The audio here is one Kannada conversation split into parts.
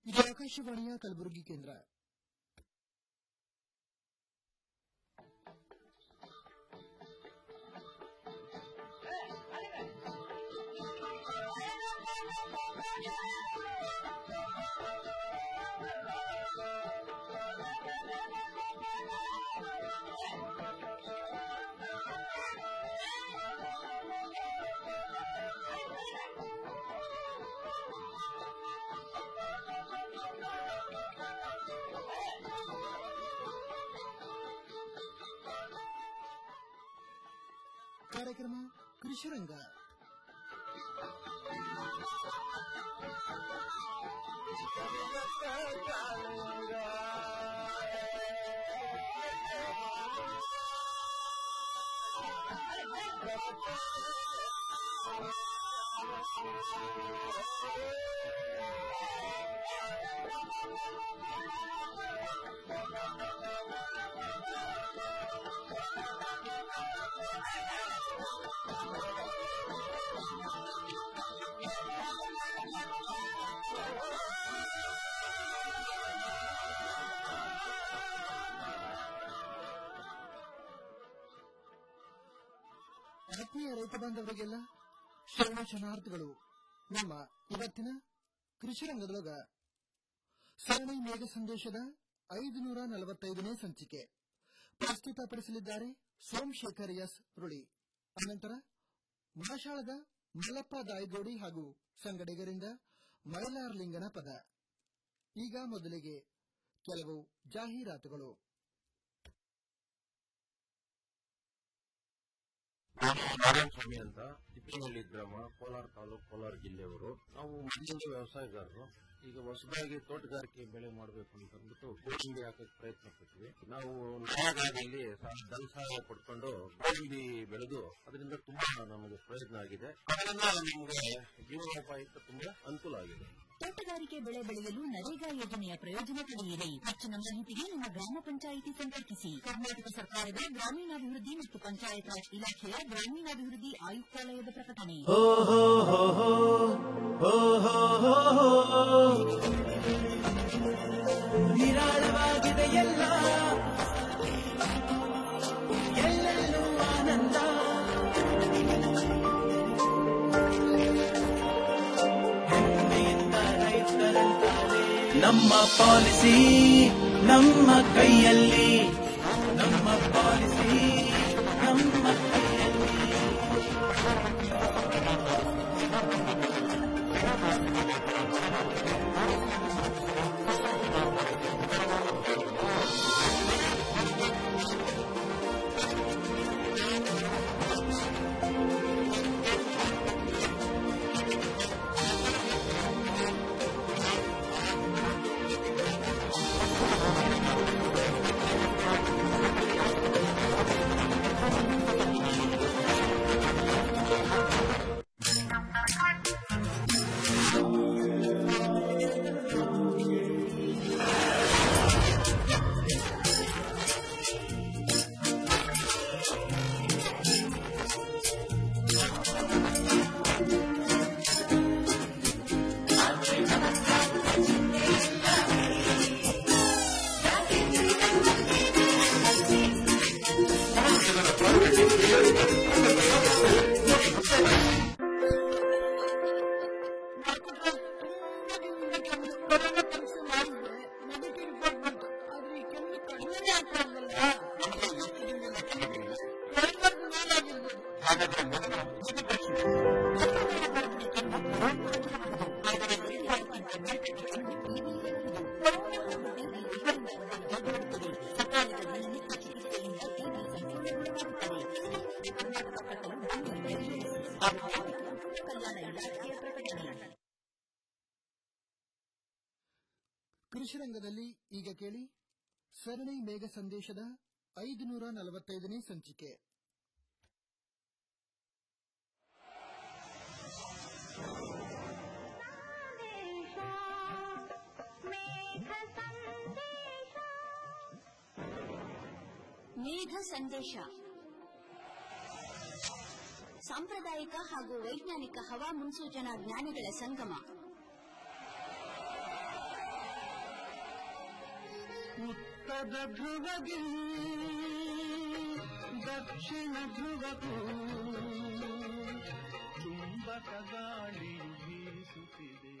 ಇದು ಆಕಾಶವಾಣಿಯ ಕಲಬುರಗಿ ಕೇಂದ್ರ ಕಾರ್ಯಕ್ರಮ ಕೃಷಿರಂಗ ಆತ್ಮೀಯ ರೈತ ಬಾಂಧವರಿಗೆಲ್ಲ ಶರಣ ಶರಣಾರ್ಥಿಗಳು ನಮ್ಮ ಇವತ್ತಿನ ಕೃಷಿರಂಗದೊಳಗ ಸರಣಿ ಮೇಘ ಸಂದೇಶದ ಐದುನೂರ ನಲವತ್ತೈದನೇ ಸಂಚಿಕೆ ಪ್ರಸ್ತುತಪಡಿಸಲಿದ್ದಾರೆ ಸೋಮಶೇಖರ್ ಎಸ್ ರುಳಿ ಅನಂತರ ಮಾಷಾಳದ ಮಲ್ಲಪ್ಪ ದಾಯಗೋಡಿ ಹಾಗೂ ಸಂಗಡಿಗರಿಂದ ಮೈಲಾರ್ಲಿಂಗನ ಪದ ಈಗ ಮೊದಲಿಗೆ ಕೆಲವು ಜಾಹೀರಾತುಗಳು ನಾರಾಯಣ ಸ್ವಾಮಿ ಅಂತ ತಿಪ್ಪನಹಳ್ಳಿ ಗ್ರಾಮ ಕೋಲಾರ ತಾಲೂಕು ಕೋಲಾರ ಜಿಲ್ಲೆಯವರು ನಾವು ಮೊದಲಿಂದ ವ್ಯವಸಾಯಗಾರರು ಈಗ ಹೊಸದಾಗಿ ತೋಟಗಾರಿಕೆ ಬೆಳೆ ಮಾಡಬೇಕು ಅಂತ ಅಂದ್ಬಿಟ್ಟು ಗೋಡಂಬಿ ಹಾಕಕ್ಕೆ ಪ್ರಯತ್ನ ಪಟ್ವಿ ನಾವು ನ್ಯಾಯಗಾರಿಯಲ್ಲಿ ಧನ ಸಹಾಯ ಪಡ್ಕೊಂಡು ಗೋಡಂಬಿ ಬೆಳೆದು ಅದರಿಂದ ತುಂಬಾ ನಮಗೆ ಪ್ರಯೋಜನ ಆಗಿದೆ ಅದರಿಂದ ನಮಗೆ ಜೀವನೋಪಾಯಕ್ಕೆ ತುಂಬಾ ಅನುಕೂಲ ಆಗಿದೆ ತೋಟಗಾರಿಕೆ ಬೆಳೆ ಬೆಳೆಯಲು ನರೇಗಾ ಯೋಜನೆಯ ಪ್ರಯೋಜನ ಪಡೆಯಿರಿ ಹೆಚ್ಚಿನ ಮಾಹಿತಿಗೆ ನಿಮ್ಮ ಗ್ರಾಮ ಪಂಚಾಯಿತಿ ಸಂಪರ್ಕಿಸಿ ಕರ್ನಾಟಕ ಸರ್ಕಾರದ ಗ್ರಾಮೀಣಾಭಿವೃದ್ಧಿ ಮತ್ತು ಪಂಚಾಯತ್ ರಾಜ್ ಇಲಾಖೆಯ ಗ್ರಾಮೀಣಾಭಿವೃದ್ಧಿ ಆಯುಕ್ತಾಲಯದ ಪ್ರಕಟಣೆ ನಿರಾಳವಾಗಿದೆ ಎಲ್ಲ ಎಲ್ಲೆಲ್ಲೂ ಆನಂದ ಹೆಮ್ಮೆಯಿಂದ ರೈತರಂತಾರೆ ನಮ್ಮ ಪಾಲಿಸಿ ನಮ್ಮ ಕೈಯಲ್ಲಿ ನಮ್ಮ ಪಾಲಿಸಿ ನಮ್ಮ ಕೈಯಲ್ಲಿ ಕಲ್ಯಾಣ ಇಲಾಖೆಯ ಪ್ರಕಟಣೆ ಕೃಷಿರಂಗದಲ್ಲಿ ಈಗ ಕೇಳಿ ಸರಣಿ ಮೇಘ ಸಂದೇಶದ ಐದುನೂರ ನಲವತ್ತೈದನೇ ಸಂಚಿಕೆ ಮೇಘ ಸಂದೇಶ ಸಾಂಪ್ರದಾಯಿಕ ಹಾಗೂ ವೈಜ್ಞಾನಿಕ ಹವಾ ಮುನ್ಸೂಚನಾ ಜ್ಞಾನಿಗಳ ಸಂಗಮ ಉತ್ತರ ಧ್ರುವದಿ ದಕ್ಷಿಣ ಧ್ರುವಕ್ಕೂ ಚುಂಬಕ ಗಾಳಿಯು ಬೀಸುತ್ತಿದೆ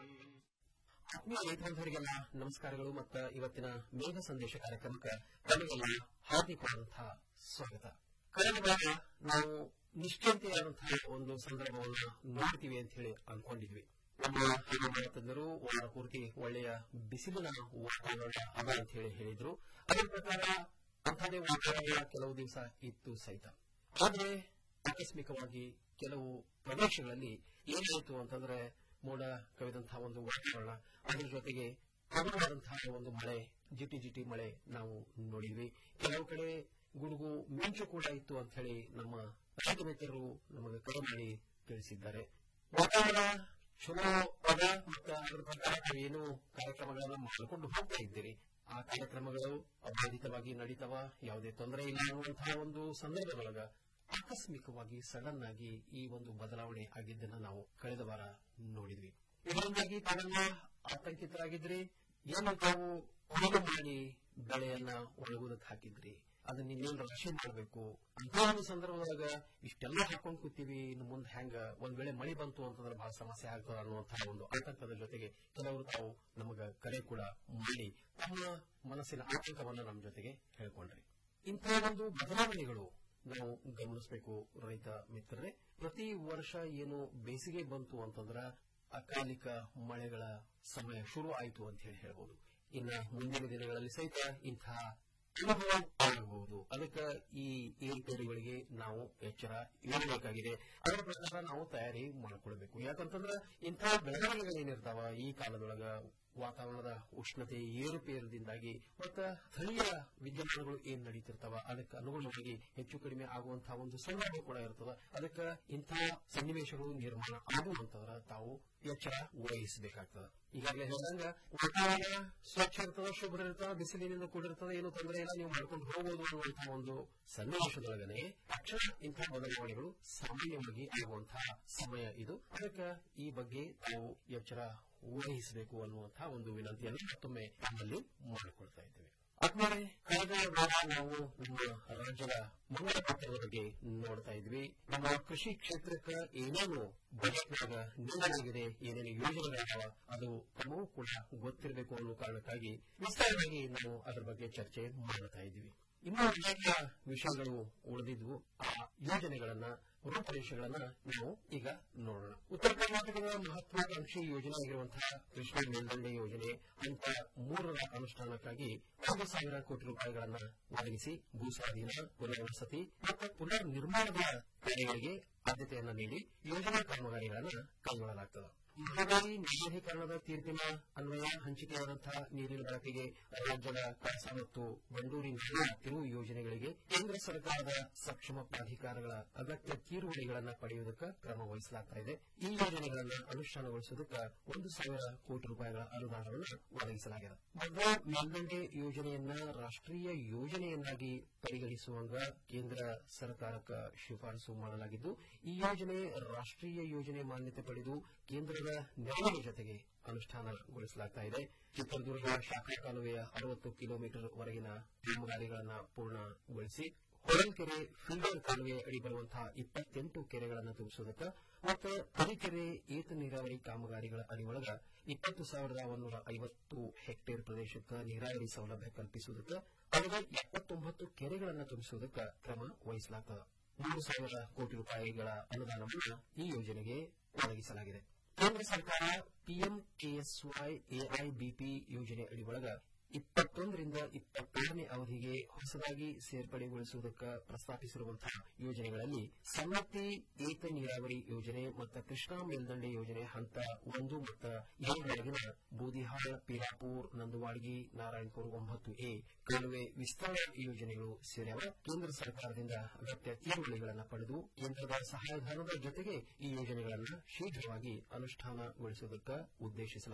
ಆತ್ಮೀಯ ರೈತಬಂಧುವರಿಗೆಲ್ಲ ನಮಸ್ಕಾರಗಳು ಮತ್ತು ಇವತ್ತಿನ ಮೇಘ ಸಂದೇಶ ಕಾರ್ಯಕ್ರಮಕ್ಕೆ ತಮಗೆಲ್ಲ ಹಾರ್ದಿಕವಾದಂತಹ ಸ್ವಾಗತ ಕಳೆದ ವಾರ ನಾವು ನಿಶ್ಚಿಂತೆಯಾದಂತಹ ಒಂದು ಸಂದರ್ಭವನ್ನು ನೋಡ್ತೀವಿ ಅಂತ ಹೇಳಿ ಅನ್ಕೊಂಡಿದ್ವಿ ನಮ್ಮ ಹವಾಮಾನ ತಜ್ಞರು ವಾರ ಪೂರ್ತಿ ಒಳ್ಳೆಯ ಬಿಸಿಲಿನ ವಾತಾವರಣ ಅದ ಅಂತ ಹೇಳಿ ಹೇಳಿದ್ರು ಅದರ ಪ್ರಕಾರ ಅಂಥದೇ ವಾತಾವರಣ ಕೆಲವು ದಿವಸ ಇತ್ತು ಸಹಿತ ಆದ್ರೆ ಆಕಸ್ಮಿಕವಾಗಿ ಕೆಲವು ಪ್ರದೇಶಗಳಲ್ಲಿ ಏನಾಯಿತು ಅಂತಂದ್ರೆ ಮೋಡ ಕವಿದಂತಹ ಒಂದು ವಾತಾವರಣ ಅದರ ಜೊತೆಗೆ ಹಗುರವಾದಂತಹ ಒಂದು ಮಳೆ ಜಿಟಿ ಜಿಟಿ ಮಳೆ ನಾವು ನೋಡಿದ್ವಿ ಕೆಲವು ಕಡೆ ಗುಡುಗು ಮಿಂಚು ಕೂಡ ಇತ್ತು ಅಂತ ಹೇಳಿ ನಮ್ಮ ರೈತ ಮಿತ್ರರು ನಮಗೆ ಕರೆ ಮಾಡಿ ತಿಳಿಸಿದ್ದಾರೆ ವಾತಾವರಣ ಚಲೋ ಅದ ಮತ್ತು ಅದರ ಪ್ರಕಾರ ನಾವು ಏನು ಕಾರ್ಯಕ್ರಮಗಳನ್ನು ಮಾಡಿಕೊಂಡು ಹೋಗ್ತಾ ಇದ್ದೀರಿ ಆ ಕಾರ್ಯಕ್ರಮಗಳು ಅಬಾಧಿತವಾಗಿ ನಡೀತವ ಯಾವುದೇ ತೊಂದರೆ ಇಲ್ಲ ಅನ್ನುವಂತಹ ಒಂದು ಸಂದರ್ಭದೊಳಗ ಆಕಸ್ಮಿಕವಾಗಿ ಸಡನ್ ಆಗಿ ಈ ಒಂದು ಬದಲಾವಣೆ ಆಗಿದ್ದನ್ನ ನಾವು ಕಳೆದ ವಾರ ನೋಡಿದ್ವಿ ಇದರಿಂದಾಗಿ ತಾವೆಲ್ಲ ಆತಂಕಿತರಾಗಿದ್ರಿ ಏನು ತಾವು ಕೊಯ್ಲು ಮಾಡಿ ಬೆಳೆಯನ್ನ ಒಳಗುದಕ್ಕೆ ಹಾಕಿದ್ರಿ ಅದನ್ನ ಇನ್ನೇನು ರಕ್ಷಣೆ ಮಾಡಬೇಕು ಅಂತ ಒಂದು ಸಂದರ್ಭದೊಳಗ ಇಷ್ಟೆಲ್ಲ ಹಾಕೊಂಡ್ ಕೂತೀವಿ ಇನ್ನು ಮುಂದೆ ಹೆಂಗ ಒಂದ್ ವೇಳೆ ಮಳೆ ಬಂತು ಅಂತಂದ್ರೆ ಬಹಳ ಸಮಸ್ಯೆ ಆಗ್ತದ ಅನ್ನುವಂತಹ ಒಂದು ಆತಂಕದ ಜೊತೆಗೆ ಕೆಲವರು ತಾವು ನಮಗ ಕರೆ ಕೂಡ ಮಾಡಿ ತಮ್ಮ ಮನಸ್ಸಿನ ಆತಂಕವನ್ನ ನಮ್ಮ ಜೊತೆಗೆ ಹೇಳ್ಕೊಂಡ್ರಿ ಇಂತಹ ಒಂದು ಬದಲಾವಣೆಗಳು ನಾವು ಗಮನಿಸಬೇಕು ರೈತ ಮಿತ್ರರೇ ಪ್ರತಿ ವರ್ಷ ಏನು ಬೇಸಿಗೆ ಬಂತು ಅಂತಂದ್ರ ಅಕಾಲಿಕ ಮಳೆಗಳ ಸಮಯ ಶುರು ಆಯಿತು ಅಂತ ಹೇಳಿ ಹೇಳ್ಬೋದು ಇನ್ನ ಮುಂದಿನ ದಿನಗಳಲ್ಲಿ ಸಹಿತ ಇಂತಹ ಅನುಭವ ಆಗಬಹುದು ಅದಕ್ಕೆ ಈ ಏರುಪೇರುಗಳಿಗೆ ನಾವು ಎಚ್ಚರ ಇರಬೇಕಾಗಿದೆ ಅದರ ಪ್ರಕಾರ ನಾವು ತಯಾರಿ ಮಾಡಿಕೊಳ್ಬೇಕು ಯಾಕಂತಂದ್ರೆ ಇಂತಹ ಬೆಳವಣಿಗೆಗಳೇನಿರ್ತಾವ ಈ ಕಾಲದೊಳಗ ವಾತಾವರಣದ ಉಷ್ಣತೆ ಏರುಪೇರದಿಂದಾಗಿ ಮತ್ತ ಸ್ಥಳೀಯ ವಿದ್ಯಮಾನಗಳು ಏನ್ ನಡೀತಿರ್ತಾವ ಅದಕ್ಕೆ ಅನುಗುಣವಾಗಿ ಹೆಚ್ಚು ಕಡಿಮೆ ಆಗುವಂತಹ ಒಂದು ಸಂದರ್ಭ ಕೂಡ ಇರ್ತದ ಅದಕ್ಕೆ ಇಂತಹ ಸನ್ನಿವೇಶಗಳು ನಿರ್ಮಾಣ ಆಗುವಂತಂದ್ರ ತಾವು ಎಚ್ಚರ ವಹಿಸಬೇಕಾಗ್ತದ ಈಗಾಗಲೇ ಹೇಳಿದಂಗ ವಾತಾವರಣ ಸ್ವಚ್ಛ ಇರ್ತದ ಶುಭ್ರ ಇರ್ತದ ಬಿಸಿಲಿನಿಂದ ಕೂಡಿರ್ತದ ಏನು ತೊಂದರೆ ಇಲ್ಲ ನೀವು ಮಾಡ್ಕೊಂಡು ಹೋಗಬಹುದು ಅನ್ನುವಂತಹ ಒಂದು ಸನ್ನಿವೇಶದೊಳಗನೆ ತಕ್ಷಣ ಇಂತಹ ಬದಲಾವಣೆಗಳು ಸಾಮಾನ್ಯವಾಗಿ ಆಗುವಂತಹ ಸಮಯ ಇದು ಅದಕ್ಕೆ ಈ ಬಗ್ಗೆ ತಾವು ಎಚ್ಚರ ವಹಿಸಬೇಕು ಅನ್ನುವಂತಹ ಒಂದು ವಿನಂತಿಯನ್ನು ಮತ್ತೊಮ್ಮೆ ನಮ್ಮಲ್ಲಿ ಮಾಡಿಕೊಳ್ತಾ ಇದ್ದೇವೆ ಆದ್ಮೇಲೆ ಕಳೆದ ವಾರ ನಾವು ನಮ್ಮ ರಾಜ್ಯದ ಮಂಗಳ ಪತ್ರದ ಬಗ್ಗೆ ನೋಡ್ತಾ ಇದ್ವಿ ನಮ್ಮ ಕೃಷಿ ಕ್ಷೇತ್ರಕ್ಕೆ ಏನೇನು ಬಜೆಟ್ನಾಗ ನೀಡಲಾಗಿದೆ ಏನೇನು ಯೋಜನೆಗಳಾದವ ಅದು ತಮಗೂ ಕೂಡ ಗೊತ್ತಿರಬೇಕು ಅನ್ನೋ ಕಾರಣಕ್ಕಾಗಿ ವಿಸ್ತಾರವಾಗಿ ನಾವು ಅದರ ಬಗ್ಗೆ ಚರ್ಚೆ ಮಾಡ್ತಾ ಇದ್ವಿ ಇನ್ನೂ ಅನೇಕ ವಿಷಯಗಳು ಉಳಿದಿದ್ವು ಆ ಯೋಜನೆಗಳನ್ನ ರೂಪರೇಷೆಗಳನ್ನ ನಾವು ಈಗ ನೋಡೋಣ ಉತ್ತರ ಕರ್ನಾಟಕದ ಮಹತ್ವಾಕಾಂಕ್ಷಿ ಯೋಜನೆ ಆಗಿರುವಂತಹ ಕೃಷ್ಣ ಮೇಲ್ದಂಡೆ ಯೋಜನೆ ಹಂತ ಮೂರರ ಅನುಷ್ಠಾನಕ್ಕಾಗಿ ಒಂದು ಸಾವಿರ ಕೋಟಿ ರೂಪಾಯಿಗಳನ್ನ ಒದಗಿಸಿ ಭೂಸ್ವಾಧೀನ ಪುನರ್ವಸತಿ ಮತ್ತು ಪುನರ್ ನಿರ್ಮಾಣದ ಕಾರ್ಯಗಳಿಗೆ ಆದ್ಯತೆಯನ್ನ ನೀಡಿ ಯೋಜನಾ ಕಾಮಗಾರಿಗಳನ್ನು ಕೈಗೊಳ್ಳಲಾಗುತ್ತದೆ ಮಹದಾಯಿ ನಿರ್ವಹೀಕರಣದ ತೀರ್ಪಿನ ಅನ್ವಯ ಹಂಚಿಕೆಯಾದಂತಹ ನೀರಿನ ಬಳಕೆಗೆ ರಾಜ್ಯದ ಕಳಸ ಮತ್ತು ಬಂಡೂರಿನ ತಿರುವು ಯೋಜನೆಗಳಿಗೆ ಕೇಂದ್ರ ಸರ್ಕಾರದ ಸಕ್ಷಮ ಪ್ರಾಧಿಕಾರಗಳ ಅಗತ್ಯ ತೀರುವಳಿಗಳನ್ನು ಪಡೆಯುವುದಕ್ಕೆ ಕ್ರಮ ವಹಿಸಲಾಗ್ತಾ ಇದೆ ಈ ಯೋಜನೆಗಳನ್ನು ಅನುಷ್ಠಾನಗೊಳಿಸುವುದಕ್ಕೆ ಒಂದು ಸಾವಿರ ಕೋಟಿ ರೂಪಾಯಿಗಳ ಅನುದಾನವನ್ನು ಒದಗಿಸಲಾಗಿದೆ ಭದ್ರಾ ಮೇಲ್ದಂಡೆ ಯೋಜನೆಯನ್ನ ರಾಷ್ಟ್ರೀಯ ಯೋಜನೆಯನ್ನಾಗಿ ಪರಿಗಣಿಸುವಂಗ ಕೇಂದ್ರ ಸರ್ಕಾರಕ್ಕೆ ಶಿಫಾರಸು ಮಾಡಲಾಗಿದ್ದು ಈ ಯೋಜನೆ ರಾಷ್ಟ್ರೀಯ ಯೋಜನೆ ಮಾನ್ಯತೆ ಪಡೆದು ಕೇಂದ್ರದ ನೆರವಿನ ಜೊತೆಗೆ ಅನುಷ್ಠಾನಗೊಳಿಸಲಾಗ್ತಾ ಇದೆ ಚಿತ್ರದುರ್ಗ ಶಾಖಾ ಕಾಲುವೆಯ ಅರವತ್ತು ಕಿಲೋಮೀಟರ್ ವರೆಗಿನ ಕಾಮಗಾರಿಗಳನ್ನು ಪೂರ್ಣಗೊಳಿಸಿ ಹೊಳಲ್ಕೆರೆ ಫಿಲ್ಡರ್ ಕಾಲುವೆ ಅಡಿ ಬರುವಂತಹ ಇಪ್ಪತ್ತೆಂಟು ಕೆರೆಗಳನ್ನು ತುಂಬಿಸುವುದಕ್ಕೆ ಮತ್ತು ತರೀಕೆರೆ ಏತ ನೀರಾವರಿ ಕಾಮಗಾರಿಗಳ ಅಡಿಯೊಳಗ ಇಪ್ಪತ್ತು ಸಾವಿರದ ಒಂದೂರ ಐವತ್ತು ಹೆಕ್ಟೇರ್ ಪ್ರದೇಶಕ್ಕೆ ನೀರಾವರಿ ಸೌಲಭ್ಯ ಕಲ್ಪಿಸುವುದಕ್ಕೆ ಅಲ್ಲದೆ ಎಪ್ಪತ್ತೊಂಬತ್ತು ಕೆರೆಗಳನ್ನು ತುಂಬಿಸುವುದಕ್ಕೆ ಕ್ರಮ ವಹಿಸಲಾಗುತ್ತದೆ ಮೂರು ಸಾವಿರ ಕೋಟಿ ರೂಪಾಯಿಗಳ ಅನುದಾನವನ್ನು ಈ ಯೋಜನೆಗೆ ಒದಗಿಸಲಾಗಿದೆ ಕೇಂದ್ರ ಸರ್ಕಾರ ಪಿಎಂ ಕೆಎಸ್ವೈ ಎಐಬಿಪಿ ಯೋಜನೆ ಅಡಿಯೊಳಗ ಇಪ್ಪತ್ತೊಂದರಿಂದ ಇಪ್ಪತ್ತೇಳನೇ ಅವಧಿಗೆ ಹೊಸದಾಗಿ ಸೇರ್ಪಡೆಗೊಳಿಸುವುದಕ್ಕೆ ಪ್ರಸ್ತಾಪಿಸಿರುವಂತಹ ಯೋಜನೆಗಳಲ್ಲಿ ಸನ್ನತಿ ಏತ ನೀರಾವರಿ ಯೋಜನೆ ಮತ್ತು ಕೃಷ್ಣಾ ಮೇಲ್ದಂಡೆ ಯೋಜನೆ ಹಂತ ಒಂದು ಮತ್ತು ಎರಡರೊಳಗಿನ ಬೂದಿಹಾಳ ಪೀರಾಪುರ್ ನಂದುವಾಡಗಿ ನಾರಾಯಣಪುರ ಒಂಬತ್ತು ಎ ಕಾಲುವೆ ವಿಸ್ತರಣಾ ಯೋಜನೆಗಳು ಸೇರ್ಯಾವ ಕೇಂದ್ರ ಸರ್ಕಾರದಿಂದ ಅಗತ್ಯ ತೀರುವಳಿಗಳನ್ನು ಪಡೆದು ಕೇಂದ್ರದ ಸಹಾಯಧನದ ಜೊತೆಗೆ ಈ ಯೋಜನೆಗಳನ್ನು ಶೀಘ್ರವಾಗಿ ಅನುಷ್ಠಾನಗೊಳಿಸುವುದಕ್ಕೆ ಉದ್ದೇಶಿಸಲಾಗಿದೆ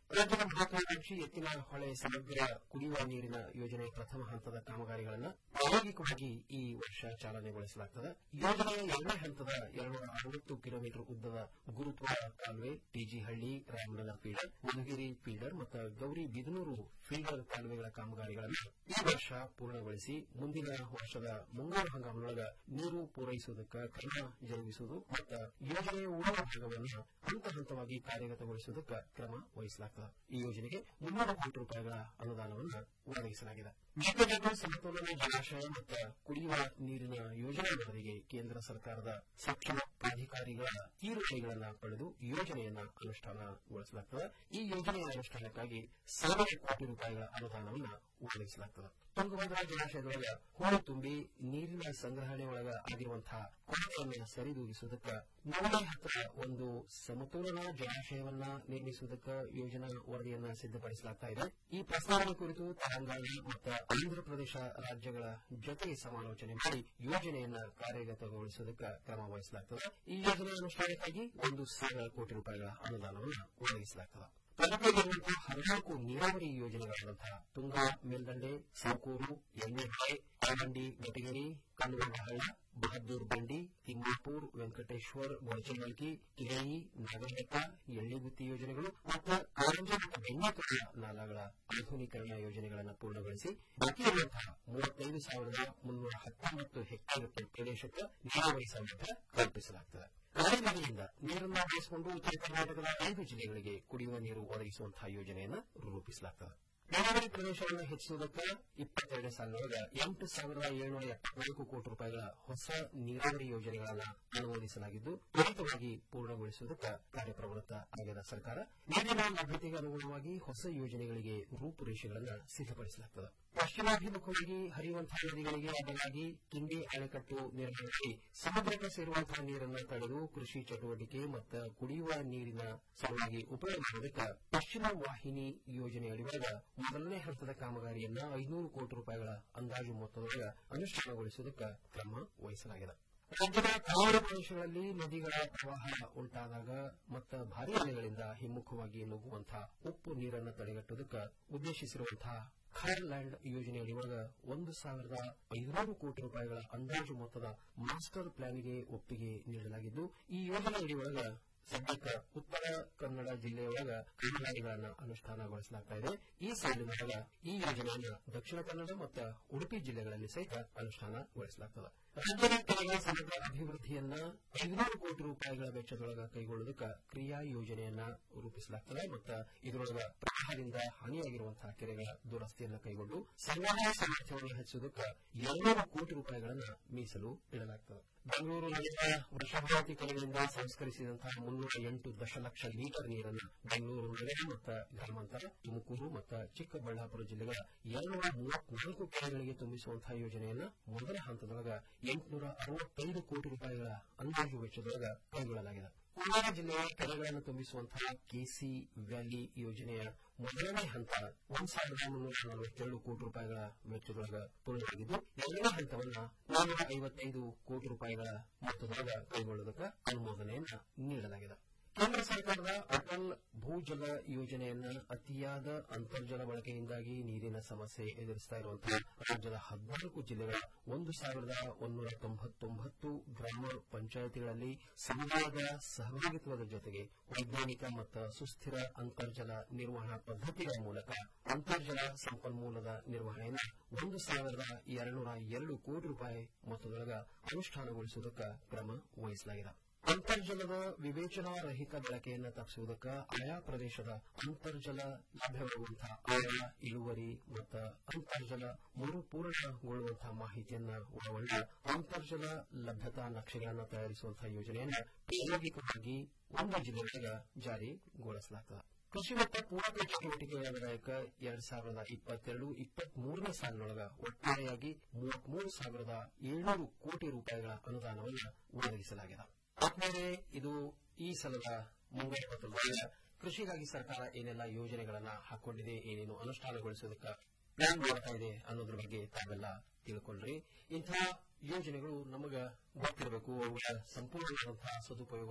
ರಾಜ್ಯದ ಮಹತ್ವಾಕಾಂಕ್ಷಿ ಎತ್ತಿನ ಹೊಳೆ ಸಮಗ್ರ ಕುಡಿಯುವ ನೀರಿನ ಯೋಜನೆ ಪ್ರಥಮ ಹಂತದ ಕಾಮಗಾರಿಗಳನ್ನು ಪ್ರಾಯೋಗಿಕವಾಗಿ ಈ ವರ್ಷ ಚಾಲನೆಗೊಳಿಸಲಾಗುತ್ತದೆ ಯೋಜನೆಯ ಎರಡನೇ ಹಂತದ ಎರಡು ಅರವತ್ತು ಕಿಲೋಮೀಟರ್ ಉದ್ದದ ಗುರುತ್ವ ಕಾಲುವೆ ಟಿಜಿಹಳ್ಳಿ ರಾಮನಗರ್ ಫೀಡರ್ ಮಧುಗಿರಿ ಫೀಡರ್ ಮತ್ತು ಗೌರಿ ಬಿದನೂರು ಫೀಡರ್ ಕಾಲುವೆಗಳ ಕಾಮಗಾರಿಗಳನ್ನು ಈ ವರ್ಷ ಪೂರ್ಣಗೊಳಿಸಿ ಮುಂದಿನ ವರ್ಷದ ಮುಂಗಾರು ಹಂಗಾಮಿನೊಳಗ ನೀರು ಪೂರೈಸುವುದಕ್ಕೆ ಕ್ರಮ ಜರುಗಿಸುವುದು ಮತ್ತು ಯೋಜನೆಯ ಉಳಿದ ಭಾಗವನ್ನು ಹಂತ ಹಂತವಾಗಿ ಕಾರ್ಯಗತಗೊಳಿಸುವುದಕ್ಕೆ ಕ್ರಮ ವಹಿಸಲಾಗುತ್ತದೆ ಈ ಯೋಜನೆಗೆ ಮುನ್ನೂರು ಕೋಟಿ ರೂಪಾಯಿಗಳ ಅನುದಾನವನ್ನು ಒದಗಿಸಲಾಗಿದೆ ಮೇಕೆದಾಟು ಸಮತೋಲನ ಜಲಾಶಯ ಮತ್ತು ಕುಡಿಯುವ ನೀರಿನ ಯೋಜನೆ ಬದಲಿಗೆ ಕೇಂದ್ರ ಸರ್ಕಾರದ ಸಕ್ಷಮ ಪ್ರಾಧಿಕಾರಿಗಳ ತೀರುಪಡಿಗಳನ್ನು ಪಡೆದು ಯೋಜನೆಯನ್ನ ಅನುಷ್ಠಾನಗೊಳಿಸಲಾಗುತ್ತದೆ ಈ ಯೋಜನೆಯ ಅನುಷ್ಠಾನಕ್ಕಾಗಿ ಸಾವಿರ ಕೋಟಿ ರೂಪಾಯಿಗಳ ಅನುದಾನವನ್ನು ಒದಗಿಸಲಾಗುತ್ತದೆ ತುಂಗಭದ್ರಾ ಜಲಾಶಯದೊಳಗ ಹೂಳು ತುಂಬಿ ನೀರಿನ ಸಂಗ್ರಹಣೆ ಒಳಗ ಆಗಿರುವಂತಹ ಕೊರತೆಯನ್ನು ಸರಿದೂಗಿಸುವುದಕ್ಕೆ ನವಲೆ ಹತ್ತಿರ ಒಂದು ಸಮತೋಲನ ಜಲಾಶಯವನ್ನ ನಿರ್ಮಿಸುವುದಕ್ಕೆ ಯೋಜನಾ ವರದಿಯನ್ನ ಸಿದ್ಧಪಡಿಸಲಾಗ್ತಾ ಇದೆ ಈ ಪ್ರಸ್ತಾವನೆ ಕುರಿತು ತೆಲಂಗಾಣ ಮತ್ತು ಆಂಧ್ರ ಪ್ರದೇಶ ರಾಜ್ಯಗಳ ಜೊತೆ ಸಮಾಲೋಚನೆ ಮಾಡಿ ಯೋಜನೆಯನ್ನ ಕಾರ್ಯಗತಗೊಳಿಸುವುದಕ್ಕೆ ಕ್ರಮ ವಹಿಸಲಾಗುತ್ತದೆ ಈ ಯೋಜನೆ ಅನುಷ್ಠಾನಕ್ಕಾಗಿ ಒಂದು ಸಾವಿರ ಕೋಟಿ ರೂಪಾಯಿಗಳ ಅನುದಾನವನ್ನು ಒದಗಿಸಲಾಗುತ್ತದೆ ಪ್ರಗತಿಯಲ್ಲಿರುವಂತಹ ಹದಿನಾಲ್ಕು ನೀರಾವರಿ ಯೋಜನೆಗಳಾದಂತಹ ತುಂಗಾ ಮೇಲ್ದಂಡೆ ಸಾಕೂರು ಎಣ್ಣೆಹೊಳೆ ಆಲಂಡಿ ಬೆಟಗೇರಿ ಕಲ್ಲುಗೊಂಡಹಳ್ಳ ಬಹದ್ದೂರ್ ಬಂಡಿ ತಿಮ್ಮಾಪುರ್ ವೆಂಕಟೇಶ್ವರ್ ಗೊಳಚಮಲ್ಕಿ ಕಿರಯಿ ನಾಗಬೆಟ್ಟ ಎಳ್ಳಿಗುತ್ತಿ ಯೋಜನೆಗಳು ಮತ್ತು ಕಾರಂಜಿ ಮತ್ತು ಬೆಣ್ಣೆಕಲ್ಲ ನಾಲಾಗಳ ಆಧುನೀಕರಣ ಯೋಜನೆಗಳನ್ನು ಪೂರ್ಣಗೊಳಿಸಿ ಬಾಕಿ ಇರುವಂತಹ ಮೂವತ್ತೈದು ಸಾವಿರದ ಮುನ್ನೂರ ಹತ್ತೊಂಬತ್ತು ಹೆಕ್ಟೇರ್ ಪ್ರದೇಶಕ್ಕೆ ನೀರಾವರಿ ಸೌಲಭ್ಯ ಕಲ್ಪಿಸಲಾಗುತ್ತದೆ ಕಾಲುವೆಗಳಿಂದ ನೀರನ್ನು ಬಳಸಿಕೊಂಡು ಉತ್ತರ ಕರ್ನಾಟಕದ ಐದು ಜಿಲ್ಲೆಗಳಿಗೆ ಕುಡಿಯುವ ನೀರು ಒದಗಿಸುವಂತಹ ಯೋಜನೆಯನ್ನು ರೂಪಿಸಲಾಗುತ್ತದೆ ನೀರಾವರಿ ಪ್ರದೇಶವನ್ನು ಹೆಚ್ಚಿಸುವುದಕ್ಕೆ ಇಪ್ಪತ್ತೆರಡು ಸಾಲಿನೊಳಗ ಎಂಟು ಸಾವಿರದ ಏಳ್ನೂರ ಎಪ್ಪತ್ನಾಲ್ಕು ಕೋಟಿ ರೂಪಾಯಿಗಳ ಹೊಸ ನೀರಾವರಿ ಯೋಜನೆಗಳನ್ನು ಅನುಮೋದಿಸಲಾಗಿದ್ದು ತ್ವರಿತವಾಗಿ ಪೂರ್ಣಗೊಳಿಸುವುದಕ್ಕೆ ಕಾರ್ಯಪ್ರವೃತ್ತ ಆಗ್ಯದ ಸರ್ಕಾರ ನೀರಿನ ಲಭ್ಯತೆಗೆ ಅನುಗುಣವಾಗಿ ಹೊಸ ಯೋಜನೆಗಳಿಗೆ ರೂಪುರೇಷೆಗಳನ್ನು ಸಿದ್ಧಪಡಿಸಲಾಗುತ್ತದೆ ಪಶ್ಚಿಮಾಭಿಮುಖವಾಗಿ ಹರಿಯುವಂತಹ ನದಿಗಳಿಗೆ ಅಡ್ಡಲಾಗಿ ಕಿಂಡಿ ಅಣೆಕಟ್ಟು ನಿರ್ಮಾಣಕ್ಕೆ ಸಮುದ್ರಕ್ಕೆ ಸೇರುವಂತಹ ನೀರನ್ನು ತಡೆದು ಕೃಷಿ ಚಟುವಟಿಕೆ ಮತ್ತು ಕುಡಿಯುವ ನೀರಿನ ಸಲುವಾಗಿ ಉಪಯೋಗ ಮಾಡುವುದಕ್ಕೆ ಪಶ್ಚಿಮ ವಾಹಿನಿ ಯೋಜನೆ ಅಡಿಯೊಳಗ ಮೊದಲನೇ ಹಂತದ ಕಾಮಗಾರಿಯನ್ನ ಐನೂರು ಕೋಟಿ ರೂಪಾಯಿಗಳ ಅಂದಾಜು ಮೊತ್ತದೊಳಗ ಅನುಷ್ಠಾನಗೊಳಿಸುವುದಕ್ಕೆ ಕ್ರಮ ವಹಿಸಲಾಗಿದೆ ರಾಜ್ಯದ ಹಲವಾರು ಪ್ರದೇಶಗಳಲ್ಲಿ ನದಿಗಳ ಪ್ರವಾಹ ಉಂಟಾದಾಗ ಮತ್ತು ಭಾರೀ ಅಲೆಗಳಿಂದ ಹಿಮ್ಮುಖವಾಗಿ ನುಗ್ಗುವಂತಹ ಉಪ್ಪು ನೀರನ್ನು ತಡೆಗಟ್ಟುವುದಕ್ಕೆ ಉದ್ದೇಶಿಸಿರುವಂತಹ ಖೈರ್ ಲ್ಯಾಂಡ್ ಯೋಜನೆಯಡಿಯೊಳಗ ಒಂದು ಸಾವಿರದ ಐನೂರು ಕೋಟಿ ರೂಪಾಯಿಗಳ ಅಂದಾಜು ಮೊತ್ತದ ಮಾಸ್ಟರ್ ಪ್ಲಾನ್ಗೆ ಒಪ್ಪಿಗೆ ನೀಡಲಾಗಿದ್ದು ಈ ಯೋಜನೆಯಡಿಯೊಳಗ ಸದ್ಯಕ್ಕೆ ಉತ್ತರ ಕನ್ನಡ ಜಿಲ್ಲೆಯೊಳಗ ಕಾಮಗಾರಿಗಳನ್ನು ಅನುಷ್ಠಾನಗೊಳಿಸಲಾಗ್ತಾ ಇದೆ ಈ ಸಾಲಿನೊಳಗ ಈ ಯೋಜನೆಯನ್ನು ದಕ್ಷಿಣ ಕನ್ನಡ ಮತ್ತು ಉಡುಪಿ ಜಿಲ್ಲೆಗಳಲ್ಲಿ ಸಹಿತ ಅನುಷ್ಠಾನಗೊಳಿಸಲಾಗುತ್ತದೆ ರಾಜ್ಯದ ಕೆರೆಗಳ ಸಮಗ್ರ ಅಭಿವೃದ್ಧಿಯನ್ನ ಐನೂರು ಕೋಟಿ ರೂಪಾಯಿಗಳ ವೆಚ್ಚದೊಳಗ ಕೈಗೊಳ್ಳುವುದಕ್ಕೆ ಕ್ರಿಯಾ ಯೋಜನೆಯನ್ನ ರೂಪಿಸಲಾಗುತ್ತದೆ ಮತ್ತು ಇದರೊಳಗ ಪ್ರವಾಹದಿಂದ ಹಾನಿಯಾಗಿರುವಂತಹ ಕೆರೆಗಳ ದುರಸ್ತಿಯನ್ನು ಕೈಗೊಂಡು ಸಂಗ್ರಹಣಾ ಸಾಮರ್ಥ್ಯವನ್ನು ಹೆಚ್ಚಿಸುವುದಕ್ಕೆ ಎರಡ್ನೂರು ಕೋಟಿ ರೂಪಾಯಿಗಳನ್ನು ಮೀಸಲು ಇಡಲಾಗುತ್ತದೆ ಬೆಂಗಳೂರು ನಗರದ ವೃಷಭಾವತಿ ಕೆರೆಗಳಿಂದ ಸಂಸ್ಕರಿಸಿದಂತಹ ಮುನ್ನೂರ ಎಂಟು ದಶಲಕ್ಷ ಲೀಟರ್ ನೀರನ್ನು ಬೆಂಗಳೂರು ನಗರ ಮತ್ತು ಗ್ರಾಮಾಂತರ ತುಮಕೂರು ಮತ್ತು ಚಿಕ್ಕಬಳ್ಳಾಪುರ ಜಿಲ್ಲೆಗಳ ಎರಡ್ನೂರ ಮೂವತ್ನಾಲ್ಕು ಕೆರೆಗಳಿಗೆ ತುಂಬಿಸುವಂತಹ ಯೋಜನೆಯನ್ನು ಮೊದಲ ಹಂತದೊಳಗ ಎಂಟುನೂರ ಅರವತ್ತೈದು ಕೋಟಿ ರೂಪಾಯಿಗಳ ಅಂದಾಜು ವೆಚ್ಚದೊಳಗ ಕೈಗೊಳ್ಳಲಾಗಿದೆ ಕೋಲಾರ ಜಿಲ್ಲೆಯ ಕೆರೆಗಳನ್ನು ತುಂಬಿಸುವಂತಹ ಕೆಸಿ ವ್ಯಾಲಿ ಯೋಜನೆಯ ಮೊದಲನೇ ಹಂತ ಒಂದು ಸಾವಿರದ ಮುನ್ನೂರ ನಲವತ್ತೆರಡು ಕೋಟಿ ರೂಪಾಯಿಗಳ ವೆಚ್ಚದೊಳಗ ಪೂರ್ಣವಾಗಿದ್ದು ಎರಡನೇ ಹಂತವನ್ನ ನಾನ್ನೂರ ಐವತ್ತೈದು ಕೋಟಿ ರೂಪಾಯಿಗಳ ಮೊತ್ತದೊಳಗ ಕೈಗೊಳ್ಳುವುದಕ್ಕೆ ಅನುಮೋದನೆಯನ್ನ ನೀಡಲಾಗಿದೆ ಕೇಂದ್ರ ಸರ್ಕಾರದ ಅಟಲ್ ಭೂಜಲ ಯೋಜನೆಯನ್ನ ಅತಿಯಾದ ಅಂತರ್ಜಲ ಬಳಕೆಯಿಂದಾಗಿ ನೀರಿನ ಸಮಸ್ಯೆ ಎದುರಿಸ್ತಾ ಇರುವಂತಹ ರಾಜ್ಯದ ಹದಿನಾಲ್ಕು ಜಿಲ್ಲೆಗಳ ಒಂದು ಸಾವಿರದ ಒಂದೂರ ತೊಂಬತ್ತೊಂಬತ್ತು ಗ್ರಾಮ ಪಂಚಾಯಿತಿಗಳಲ್ಲಿ ಸಮುದಾಯದ ಸಹಭಾಗಿತ್ವದ ಜೊತೆಗೆ ವೈಜ್ಞಾನಿಕ ಮತ್ತು ಸುಸ್ಥಿರ ಅಂತರ್ಜಲ ನಿರ್ವಹಣಾ ಪದ್ಧತಿಗಳ ಮೂಲಕ ಅಂತರ್ಜಲ ಸಂಪನ್ಮೂಲದ ನಿರ್ವಹಣೆಯನ್ನು ಒಂದು ಸಾವಿರದ ಎರಡುನೂರ ಎರಡು ಕೋಟಿ ರೂಪಾಯಿ ಮೊತ್ತದೊಳಗ ಅನುಷ್ಠಾನಗೊಳಿಸುವುದಕ್ಕೆ ಕ್ರಮ ವಹಿಸಲಾಗಿದೆ ಅಂತರ್ಜಲದ ವಿವೇಚನಾ ರಹಿತ ಬಳಕೆಯನ್ನು ತಪ್ಪಿಸುವುದಕ್ಕೆ ಆಯಾ ಪ್ರದೇಶದ ಅಂತರ್ಜಲ ಲಭ್ಯವಾಗುವಂತಹ ಆಳ ಇಳುವರಿ ಮತ್ತು ಅಂತರ್ಜಲ ಮರುಪೂರಣಗೊಳ್ಳುವಂತಹ ಮಾಹಿತಿಯನ್ನ ಒಳಗೊಂಡ ಅಂತರ್ಜಲ ಲಭ್ಯತಾ ನಕ್ಷೆಗಳನ್ನು ತಯಾರಿಸುವಂತಹ ಯೋಜನೆಯನ್ನು ಪ್ರಾಯೋಗಿಕವಾಗಿ ಒಂದು ಜಿಲ್ಲೆಯೊಳಗ ಜಾರಿಗೊಳಿಸಲಾಗುತ್ತದೆ ಕೃಷಿ ಮತ್ತು ಪೂರಕ ಚಟುವಟಿಕೆಗಳ ವಿಧಾಯಕ ಎರಡ್ ಸಾವಿರದ ಇಪ್ಪತ್ತೆರಡು ಇಪ್ಪತ್ಮೂರನೇ ಸಾಲಿನೊಳಗ ಒಟ್ಟಾರೆಯಾಗಿ ಮೂವತ್ಮೂರು ಸಾವಿರದ ಏಳ್ನೂರು ಕೋಟಿ ರೂಪಾಯಿಗಳ ಅನುದಾನವನ್ನು ಒದಗಿಸಲಾಗಿದೆ ಆದ್ಮೇಲೆ ಇದು ಈ ಸಲದ ಮುಂಗಡ ಪತ್ರದೊಳಗ ಕೃಷಿಗಾಗಿ ಸರ್ಕಾರ ಏನೆಲ್ಲ ಯೋಜನೆಗಳನ್ನ ಹಾಕೊಂಡಿದೆ ಏನೇನು ಅನುಷ್ಠಾನಗೊಳಿಸೋದಕ್ಕೆ ಪ್ಲಾನ್ ಮಾಡ್ತಾ ಇದೆ ಅನ್ನೋದ್ರ ಬಗ್ಗೆ ತಾವೆಲ್ಲ ತಿಳ್ಕೊಂಡ್ರಿ ಇಂತಹ ಯೋಜನೆಗಳು ನಮಗ ಗೊತ್ತಿರಬೇಕು ಅವುಗಳ ಸಂಪೂರ್ಣವಾದಂತಹ ಸದುಪಯೋಗವನ್ನ